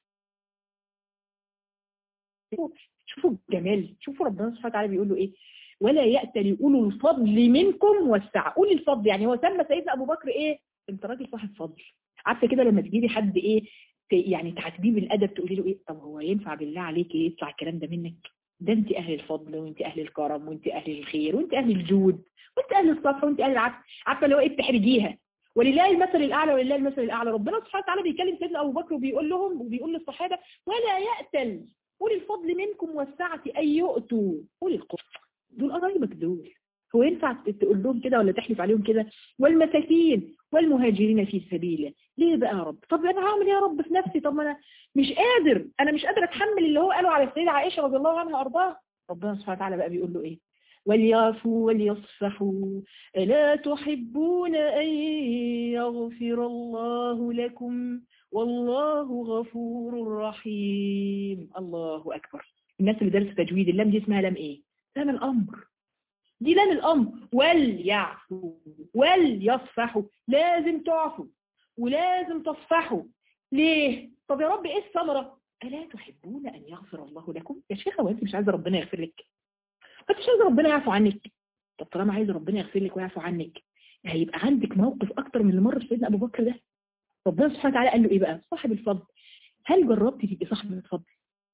شوفوا الجمال شوفوا ربنا سبحانه وتعالى بيقول له ايه ولا يأتل أولو الفضل منكم والسعة أولي الفضل يعني هو سمى سيدنا أبو بكر ايه انت راجل صاحب فضل عارفه كده لما تجيبي حد ايه يعني تعاتبيه بالادب تقولي له ايه طب هو ينفع بالله عليك ايه يطلع الكلام ده منك ده انت اهل الفضل وانت اهل الكرم وانت اهل الخير وانت اهل الجود وانت اهل الصفا وانت اهل العفو عارفه اللي هو ايه بتحرجيها ولله المثل الاعلى ولله المثل الاعلى ربنا سبحانه وتعالى بيكلم سيدنا ابو بكر وبيقول لهم وبيقول للصحابه ولا يأتل اولي الفضل منكم والسعه ان يؤتوا اولي القرب دول قرايبك دول هو ينفع تقول لهم كده ولا تحلف عليهم كده والمساكين والمهاجرين في سبيله ليه بقى يا رب طب انا هعمل ايه يا رب في نفسي طب انا مش قادر انا مش قادر اتحمل اللي هو قاله على السيدة عائشة رضي الله عنها وارضاها ربنا سبحانه وتعالى بقى بيقول له ايه وليعفوا وليصفحوا ألا تحبون أن يغفر الله لكم والله غفور رحيم الله أكبر الناس اللي درس تجويد اللام دي اسمها لام ايه لام الأمر دي لام الأمر وليعفوا وليصفحوا لازم تعفوا ولازم تصفحوا ليه؟ طب يا رب ايه الثمرة؟ ألا تحبون أن يغفر الله لكم؟ يا شيخة وانت مش عايزة ربنا يغفر لك انت مش عايزة ربنا يعفو عنك طب طالما عايزة ربنا يغفر لك ويعفو عنك هيبقى عندك موقف أكتر من اللي مر في سيدنا أبو بكر ده ربنا سبحانه وتعالى قال له إيه بقى؟ صاحب الفضل هل جربتي تبقي صاحب الفضل؟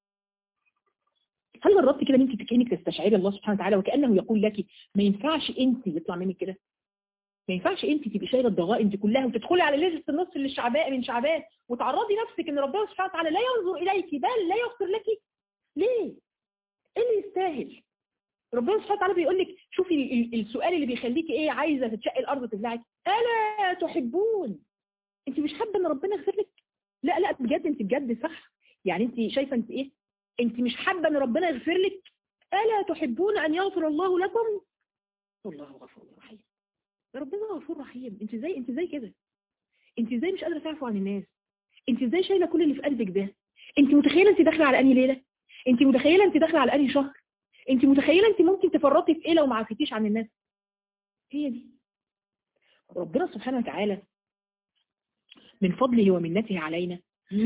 هل جربتي كده ان انت كانك تستشعري الله سبحانه وتعالى وكانه يقول لك ما ينفعش انت يطلع منك كده ما ينفعش انت تبقي شايله الضغائن دي كلها وتدخلي على ليله النص اللي شعباء من شعبان وتعرضي نفسك ان ربنا سبحانه وتعالى لا ينظر اليك بل لا يغفر لك ليه ايه اللي يستاهل ربنا سبحانه وتعالى بيقول لك شوفي السؤال اللي بيخليكي ايه عايزه تتشقي الارض تبلعك الا تحبون انت مش حابه ان ربنا يغفر لك لا لا بجد انت بجد صح يعني انت شايفه انت ايه انت مش حابه ان ربنا يغفر لك الا تحبون ان يغفر الله لكم والله غفور رحيم ربنا غفور رحيم انت ازاي انت ازاي كده انت ازاي مش قادره تعفو عن الناس انت ازاي شايله كل اللي في قلبك ده انت متخيله انت داخله على انهي ليله انت متخيله انت داخله على انهي شهر انت متخيله انت ممكن تفرطي في ايه لو ما عرفتيش عن الناس هي دي ربنا سبحانه وتعالى من فضله ومنته علينا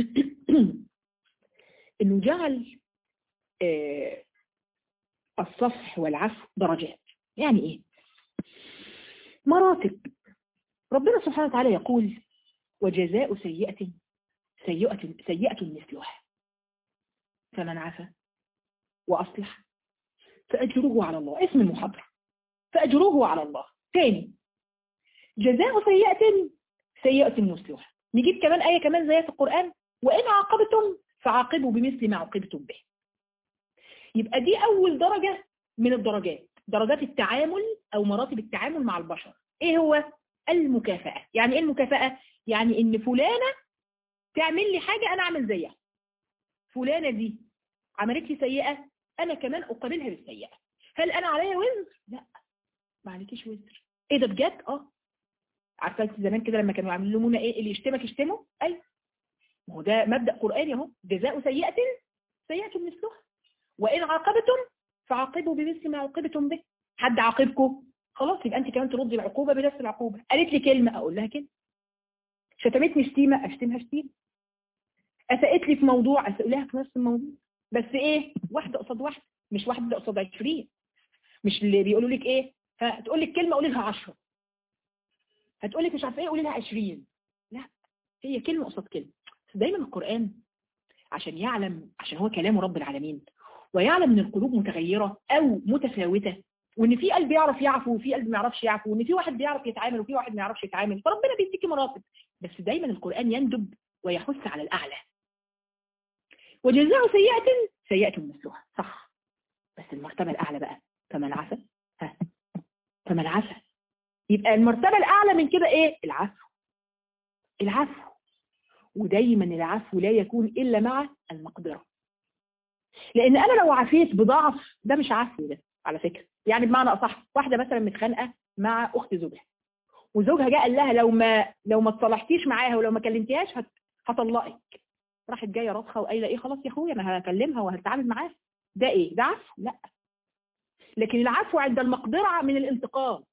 انه جعل آه الصفح والعفو درجات يعني ايه مراتب ربنا سبحانه وتعالى يقول وجزاء سيئة سيئة سيئة مثلها فمن عفا وأصلح فأجره على الله اسم المحاضرة فأجره على الله ثاني جزاء سيئة سيئة مثلها نجيب كمان آية كمان زيها في القرآن وإن عاقبتم فعاقبوا بمثل ما عوقبتم به يبقى دي أول درجة من الدرجات درجات التعامل أو مراتب التعامل مع البشر إيه هو المكافأة يعني إيه المكافأة يعني إن فلانة تعمل لي حاجة أنا أعمل زيها فلانة دي عملت لي سيئة أنا كمان أقابلها بالسيئة هل أنا عليا وزر؟ لا ما عليكيش وزر إيه ده بجد؟ آه عارفة انت زمان كده لما كانوا يعلمونا إيه اللي يشتمك يشتمه؟ أي ما هو ده مبدأ قرآني أهو جزاء سيئة سيئة مثلها وإن عاقبتم فعاقبوا بمثل ما عوقبتم به حد عاقبكم خلاص يبقى انت كمان تردي العقوبة بنفس العقوبة قالت لي كلمة اقول لها كلمة شتمتني شتيمة اشتمها شتيمة اسأت لي في موضوع اسأل لها في نفس الموضوع بس ايه واحدة قصاد واحدة مش واحدة قصاد 20 مش اللي بيقولوا لك ايه هتقول لك كلمة قولي لها 10 هتقول لك مش عارفه ايه قولي لها 20 لا هي كلمة قصاد كلمة دايما القرآن عشان يعلم عشان هو كلام رب العالمين ويعلم ان القلوب متغيرة او متفاوتة وان في قلب يعرف يعفو وفي قلب ما يعرفش يعفو وان في واحد بيعرف يتعامل وفي واحد ما يعرفش يتعامل فربنا بيديكي مراتب بس دايما القرآن يندب ويحث على الأعلى وجزاء سيئة سيئة مثلها صح بس المرتبة الأعلى بقى فمن عفا ها فمن عفا يبقى المرتبة الأعلى من كده إيه العفو العفو ودايما العفو لا يكون إلا مع المقدرة لأن أنا لو عفيت بضعف ده مش عفو ده على فكرة يعني بمعنى أصح واحدة مثلا متخانقة مع أخت زوجها وزوجها جاء قال لها لو ما لو ما اتصالحتيش معاها ولو ما كلمتيهاش هت... هطلقك راحت جايه راسخه وقايله ايه خلاص يا اخويا انا هكلمها وهتعامل معاها ده ايه ده عفو لا لكن العفو عند المقدره من الانتقام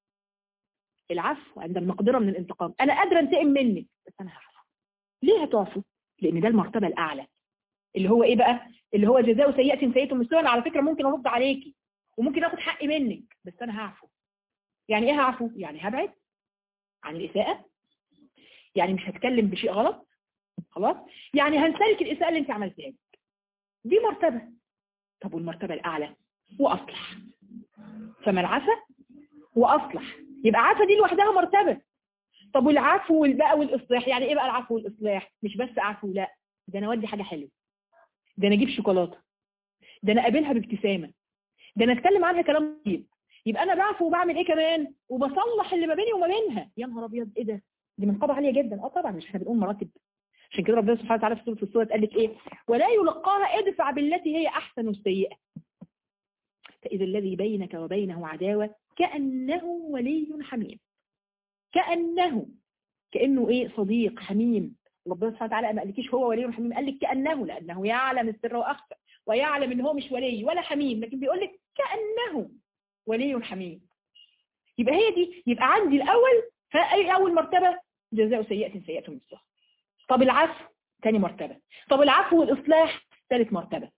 العفو عند المقدره من الانتقام انا قادره انتقم منك بس انا هعفو ليه هتعفو لان ده المرتبه الاعلى اللي هو ايه بقى اللي هو جزاء سيئه سيئه مثلها انا على فكره ممكن ارد عليكي وممكن اخد حقي منك بس انا هعفو يعني ايه هعفو يعني هبعد عن الإساءة يعني مش هتكلم بشيء غلط خلاص يعني هنسلك الإساءة اللي انت عملتها لي دي مرتبة طب والمرتبة الأعلى وأصلح فمن عفا وأصلح يبقى عفا دي لوحدها مرتبة طب والعفو والبقى والإصلاح يعني إيه بقى العفو والإصلاح مش بس عفو لا ده أنا أودي حاجة حلوة ده أنا أجيب شوكولاتة ده أنا أقابلها بابتسامة ده أنا أتكلم عنها كلام طيب يبقى انا بعفو وبعمل ايه كمان وبصلح اللي ما بيني وما بينها يا نهار ابيض ايه ده دي منقبه عاليه جدا اه طبعا مش احنا بنقول مراتب عشان كده ربنا سبحانه وتعالى في سوره السوره قال لك ايه ولا يلقاها ادفع بالتي هي احسن السيئه فاذا الذي بينك وبينه عداوه كانه ولي حميم كانه كانه ايه صديق حميم ربنا سبحانه وتعالى ما قالكيش هو ولي حميم قال لك كانه لانه يعلم السر واخفى ويعلم ان هو مش ولي ولا حميم لكن بيقول لك كانه ولي حميم يبقى هي دي يبقى عندي الأول فأي أول مرتبة جزاء سيئة سيئة مثلها طب العفو ثاني مرتبة طب العفو والإصلاح ثالث مرتبة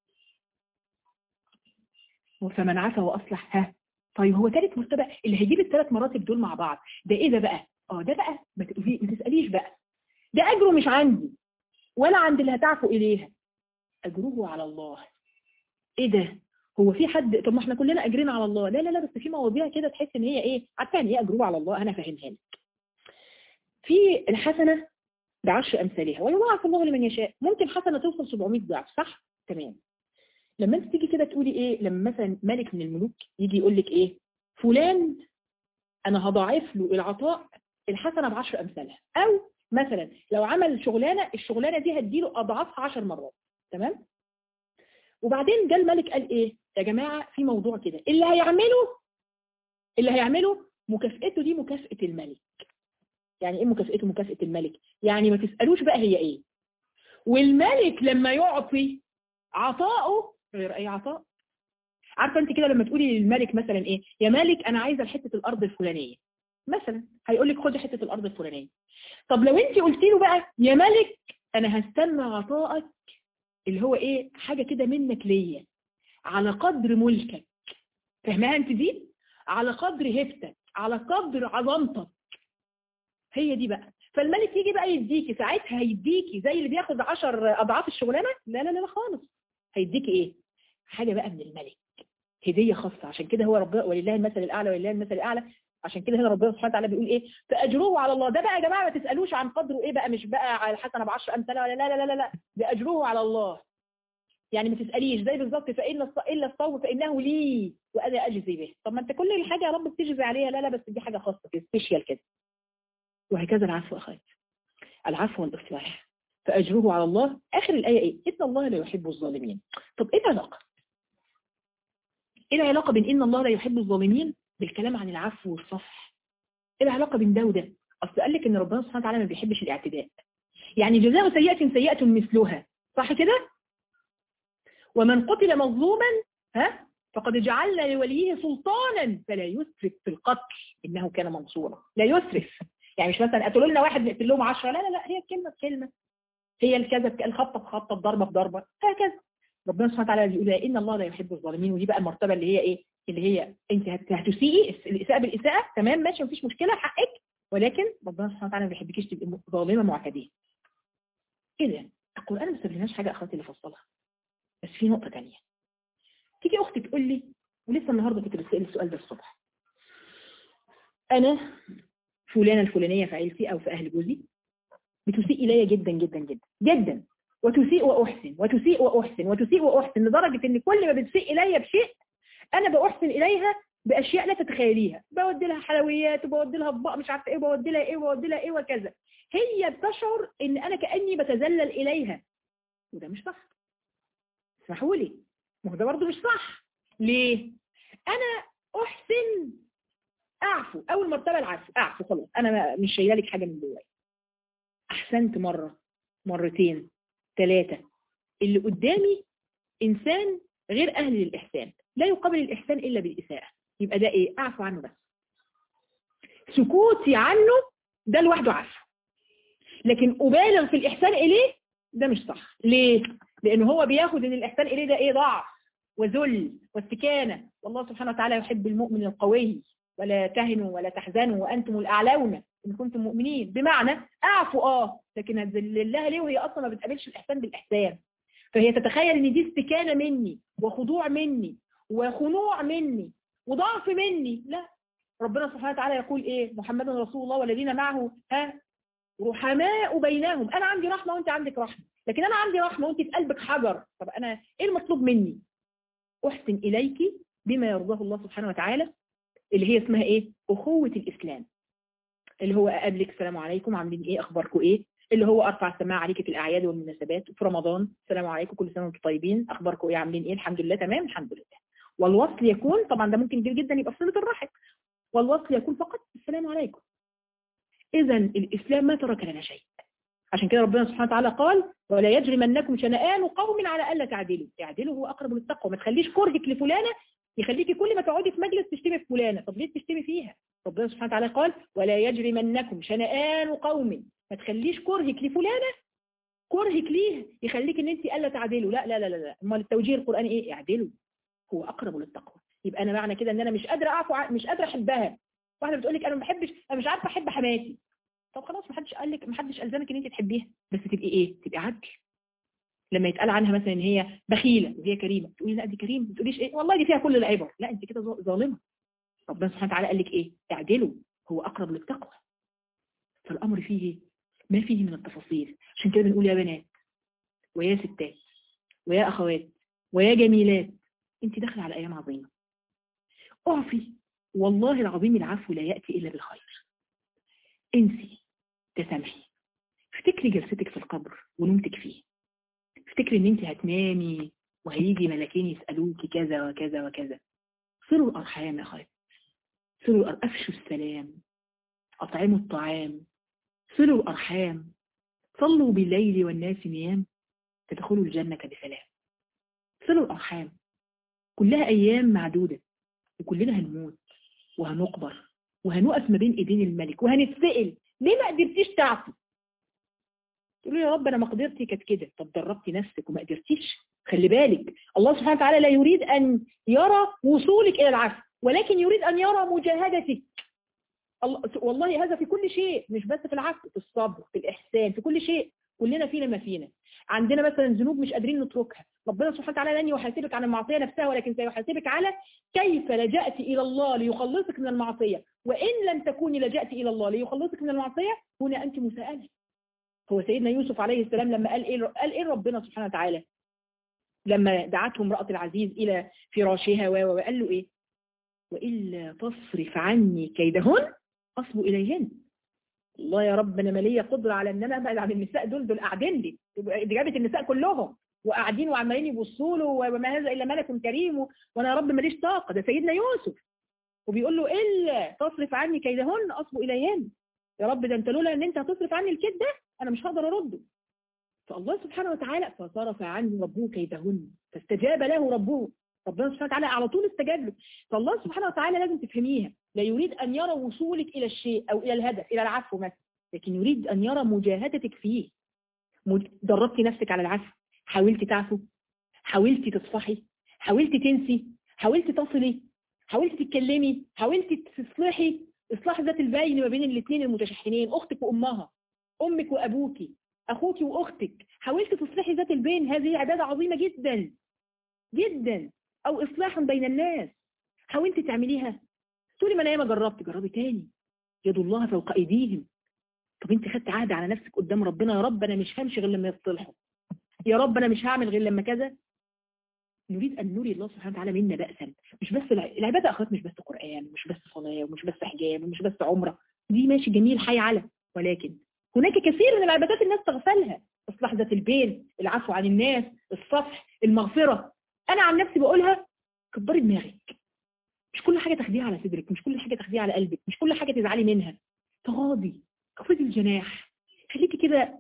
فمن عفا وأصلح ها طيب هو ثالث مرتبة اللي هيجيب الثلاث مراتب دول مع بعض ده إيه ده بقى اه ده بقى ما تسأليش بقى ده أجره مش عندي ولا عند اللي هتعفو إليها أجره على الله إيه ده هو في حد طب ما احنا كلنا اجرين على الله لا لا لا بس في مواضيع كده تحس ان هي ايه عارفه يعني ايه اجروه على الله انا فاهمها لك في الحسنه بعشر امثالها ويضاعف الله لمن يشاء ممكن حسنه توصل 700 ضعف صح تمام لما انت تيجي كده تقولي ايه لما مثلا ملك من الملوك يجي يقول لك ايه فلان انا هضاعف له العطاء الحسنه بعشر امثالها او مثلا لو عمل شغلانه الشغلانه دي هديله اضعافها 10 مرات تمام وبعدين جه الملك قال ايه يا جماعة في موضوع كده اللي هيعمله اللي هيعمله مكافئته دي مكافأة الملك يعني ايه مكافئته مكافأة الملك يعني ما تسألوش بقى هي ايه والملك لما يعطي عطاؤه غير اي عطاء عارفه انت كده لما تقولي للملك مثلا ايه يا مالك انا عايزه حته الارض الفلانيه مثلا هيقول لك خدي حته الارض الفلانيه طب لو انت قلتي له بقى يا ملك انا هستنى عطائك اللي هو ايه حاجه كده منك ليا على قدر ملكك فاهمها انت دي على قدر هبتك على قدر عظمتك هي دي بقى فالملك يجي بقى يديكي ساعتها هيديكي زي اللي بياخد 10 اضعاف الشغلانه لا لا لا خالص هيديكي ايه حاجه بقى من الملك هديه خاصه عشان كده هو ربنا ولله المثل الاعلى ولله المثل الاعلى عشان كده هنا ربنا سبحانه وتعالى بيقول ايه فاجروه على الله ده بقى يا جماعه ما تسالوش عن قدره ايه بقى مش بقى على الحسنه ب 10 امثله ولا لا لا لا لا ده اجروه على الله يعني ما تساليش زي بالظبط فان الا الصوم فانه لي وانا اجزي به طب ما انت كل الحاجه يا رب بتجزي عليها لا لا بس دي حاجه خاصه كده سبيشال كده وهكذا العفو اخوات العفو والاصلاح فاجروه على الله اخر الايه ايه ان الله لا يحب الظالمين طب ايه العلاقه ايه العلاقه بين ان الله لا يحب الظالمين بالكلام عن العفو والصفح ايه العلاقه بين ده وده اصل قال لك ان ربنا سبحانه وتعالى ما بيحبش الاعتداء يعني جزاء سيئه سيئه مثلها صح كده ومن قتل مظلوما ها فقد جعلنا لوليه سلطانا فلا يسرف في القتل انه كان منصورا لا يسرف يعني مش مثلا قتلوا لنا واحد نقتل لهم 10 لا لا لا هي الكلمه بكلمه هي الكذا الخطه بخطه الضربه بضربه هكذا ربنا سبحانه وتعالى بيقول ان الله لا يحب الظالمين ودي بقى المرتبه اللي هي ايه اللي هي انت هتسيئي الاساءه بالاساءه تمام ماشي مفيش مشكله حقك ولكن ربنا سبحانه وتعالى ما بيحبكيش تبقي ظالمه معتديه كده القران ما سابلناش حاجه اخواتي اللي فصلها بس في نقطه ثانيه تيجي اختي تقول لي ولسه النهارده كنت بسال السؤال ده الصبح انا فلانه الفلانيه في عيلتي او في اهل جوزي بتسيء الي جدا جدا جدا جدا وتسيء واحسن وتسيء واحسن وتسيء واحسن لدرجه ان كل ما بتسيء الي بشيء انا باحسن اليها باشياء لا تتخيليها بودي لها حلويات وبودي لها اطباق مش عارفه ايه وبودي لها ايه وبودي لها ايه وكذا هي بتشعر ان انا كاني بتذلل اليها وده مش صح اسمحوا لي ما هو ده برضه مش صح ليه انا احسن اعفو اول مرتبه العفو اعفو خلاص انا مش شايله لك حاجه من جوايا احسنت مره مرتين ثلاثه اللي قدامي انسان غير اهل للاحسان لا يقابل الإحسان إلا بالإساءة يبقى ده إيه أعفو عنه بس سكوتي عنه ده لوحده عفو لكن أبالغ في الإحسان إليه ده مش صح ليه؟ لأن هو بياخد إن الإحسان إليه ده إيه ضعف وذل واستكانة والله سبحانه وتعالى يحب المؤمن القوي ولا تهنوا ولا تحزنوا وأنتم الأعلون إن كنتم مؤمنين بمعنى أعفو آه لكن هتذل الله ليه وهي أصلا ما بتقابلش الإحسان بالإحسان فهي تتخيل إن دي استكانة مني وخضوع مني وخنوع مني وضعف مني لا ربنا سبحانه وتعالى يقول ايه محمد رسول الله والذين معه ها رحماء بينهم انا عندي رحمه وانت عندك رحمه لكن انا عندي رحمه وانت في قلبك حجر طب انا ايه المطلوب مني احسن اليك بما يرضاه الله سبحانه وتعالى اللي هي اسمها ايه اخوه الاسلام اللي هو اقابلك السلام عليكم عاملين ايه اخباركم ايه اللي هو ارفع السماعه عليك في الاعياد والمناسبات في رمضان السلام عليكم كل سنه وانتم طيبين اخباركم ايه عاملين ايه الحمد لله تمام الحمد لله والوصل يكون طبعا ده ممكن كبير جدا يبقى صلة الرحم والوصل يكون فقط السلام عليكم إذا الإسلام ما ترك لنا شيء عشان كده ربنا سبحانه وتعالى قال ولا يجرمنكم شنآن قوم على ألا تعدلوا اعدلوا هو أقرب للتقوى ما تخليش كرهك لفلانة يخليكي كل ما تقعدي في مجلس تشتمي في فلانة طب ليه تشتمي فيها ربنا سبحانه وتعالى قال ولا يجرمنكم شنآن قوم ما تخليش كرهك لفلانة كرهك ليه يخليك ان انت الا تعدلوا لا لا لا لا امال التوجيه القراني ايه اعدلوا هو اقرب للتقوى يبقى انا معنى كده ان انا مش قادره اعفو مش قادره احبها واحده بتقول لك انا ما بحبش انا مش عارفه احب حماتي طب خلاص ما حدش قال لك ما حدش الزمك ان انت تحبيها بس تبقي ايه تبقي عدل لما يتقال عنها مثلا ان هي بخيله وهي كريمه تقولي لا دي كريمه ما تقوليش ايه والله دي فيها كل العبر لا انت كده ظالمه ربنا سبحانه وتعالى قال لك ايه اعدلوا هو اقرب للتقوى فالامر فيه ما فيه من التفاصيل عشان كده بنقول يا بنات ويا ستات ويا اخوات ويا جميلات انت داخله على ايام عظيمه اعفي والله العظيم العفو لا ياتي الا بالخير انسي تسامحي افتكري جلستك في القبر ونومتك فيه افتكري ان انت هتنامي وهيجي ملاكين يسالوكي كذا وكذا وكذا صلوا الارحام يا اخوات صلوا الأر... افشوا السلام اطعموا الطعام صلوا الارحام صلوا بالليل والناس نيام تدخلوا الجنة بسلام صلوا الأرحام كلها أيام معدودة وكلنا هنموت وهنقبر وهنقف ما بين إيدين الملك وهنتسأل ليه ما قدرتيش تعفي تقولوا يا رب أنا مقدرتي كانت كده طب دربتي نفسك وما قدرتيش خلي بالك الله سبحانه وتعالى لا يريد أن يرى وصولك إلى العفو ولكن يريد أن يرى مجاهدتك الله والله هذا في كل شيء مش بس في العفو في الصبر في الإحسان في كل شيء كلنا فينا ما فينا عندنا مثلا ذنوب مش قادرين نتركها ربنا سبحانه وتعالى لن يحاسبك عن المعصية نفسها ولكن سيحاسبك على كيف لجأت إلى الله ليخلصك من المعصية وإن لم تكوني لجأت إلى الله ليخلصك من المعصية هنا أنت مساءلة هو سيدنا يوسف عليه السلام لما قال إيه, قال إيه ربنا سبحانه وتعالى لما دعته امرأة العزيز إلى فراشها وقال له إيه وإلا تصرف عني كيدهن أصب إليهن الله يا رب انا ماليه قدره على ان انا ابعد عن النساء دول دول قاعدين لي دي جابت النساء كلهم وقاعدين وعمالين يبصوا له وما هذا الا ملك كريم وانا يا رب ماليش طاقه ده سيدنا يوسف وبيقول له الا تصرف عني كيدهن اصب اليهن يا رب ده انت لولا ان انت هتصرف عني الكيد ده انا مش هقدر ارده فالله سبحانه وتعالى فصرف عنه ربه كيدهن فاستجاب له ربه ربنا سبحانه وتعالى على طول استجاب له فالله سبحانه وتعالى لازم تفهميها لا يريد أن يرى وصولك إلى الشيء أو إلى الهدف إلى العفو مثلا لكن يريد أن يرى مجاهدتك فيه دربتي نفسك على العفو حاولتي تعفو حاولتي تصفحي حاولتي تنسي حاولتي تصلي حاولتي تتكلمي حاولتي تصلحي إصلاح ذات البين ما بين الاثنين المتشحنين أختك وأمها أمك وأبوك أخوك وأختك حاولتي تصلحي ذات البين هذه عبادة عظيمة جدا جدا أو إصلاح بين الناس حاولتي تعمليها تقولي ما انا ياما جربت جربي تاني يد الله فوق ايديهم طب انت خدت عهد على نفسك قدام ربنا يا رب انا مش همشي غير لما يصلحوا يا رب انا مش هعمل غير لما كذا نريد ان نري الله سبحانه وتعالى منا بأسا مش بس العباده اخوات مش بس قران ومش بس صلاه ومش بس حجاب ومش بس عمره دي ماشي جميل حي على ولكن هناك كثير من العبادات الناس تغفلها اصلاح ذات البين العفو عن الناس الصفح المغفره انا عن نفسي بقولها كبري دماغك مش كل حاجة تاخديها على صدرك مش كل حاجة تاخديها على قلبك مش كل حاجة تزعلي منها تغاضي خفضي الجناح خليكي كده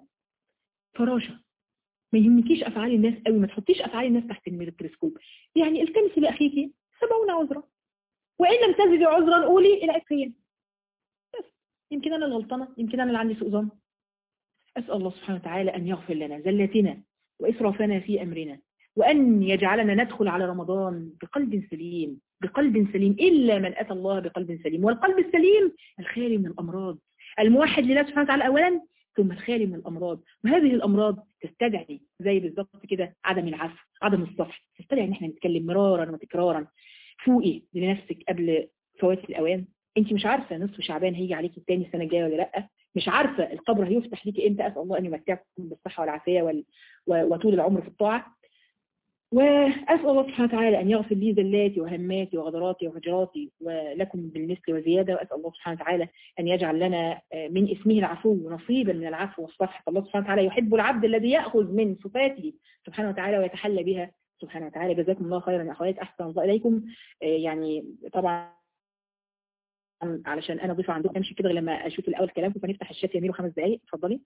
فراشة ما يهمكيش افعال الناس قوي ما تحطيش افعال الناس تحت الميكروسكوب يعني التمسي لاخيكي سبعون عذرا وان لم تجدي عذرا قولي العفرين بس يمكن انا الغلطانه يمكن انا اللي عندي سوء ظن اسال الله سبحانه وتعالى ان يغفر لنا زلاتنا واسرافنا في امرنا وأن يجعلنا ندخل على رمضان بقلب سليم بقلب سليم إلا من أتى الله بقلب سليم والقلب السليم الخالي من الأمراض الموحد لله سبحانه وتعالى أولا ثم الخالي من الأمراض وهذه الأمراض تستدعي زي بالظبط كده عدم العفو عدم الصفح تستدعي ان احنا نتكلم مرارا وتكرارا فوقي لنفسك قبل فوات الأوان انت مش عارفة نصف شعبان هيجي عليكي التاني السنة الجاية ولا لأ مش عارفة القبر هيفتح ليكي امتى أسأل الله أن يمتعكم بالصحة والعافية وال... وطول العمر في الطاعة وأسأل الله سبحانه وتعالى أن يغفر لي ذلاتي وهماتي وغدراتي وهجراتي ولكم بالمثل وزيادة وأسأل الله سبحانه وتعالى أن يجعل لنا من اسمه العفو نصيبا من العفو والصفح فالله سبحانه وتعالى يحب العبد الذي يأخذ من صفاته سبحانه وتعالى ويتحلى بها سبحانه وتعالى جزاكم الله خيرا يا أخوات أحسن الله إليكم يعني طبعا علشان أنا ضيفة عندكم أمشي كده لما أشوف الأول كلامكم فنفتح الشات يميله خمس دقايق اتفضلي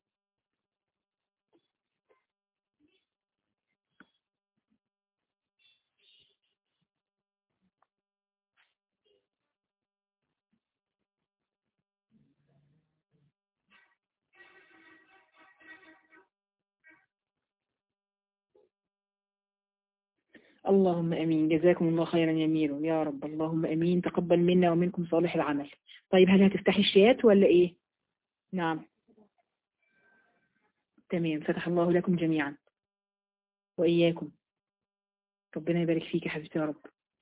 اللهم امين جزاكم الله خيرا يا ميرو يا رب اللهم امين تقبل منا ومنكم صالح العمل طيب هل هتفتحي الشات ولا ايه نعم تمام فتح الله لكم جميعا واياكم ربنا يبارك فيك يا حبيبتي يا رب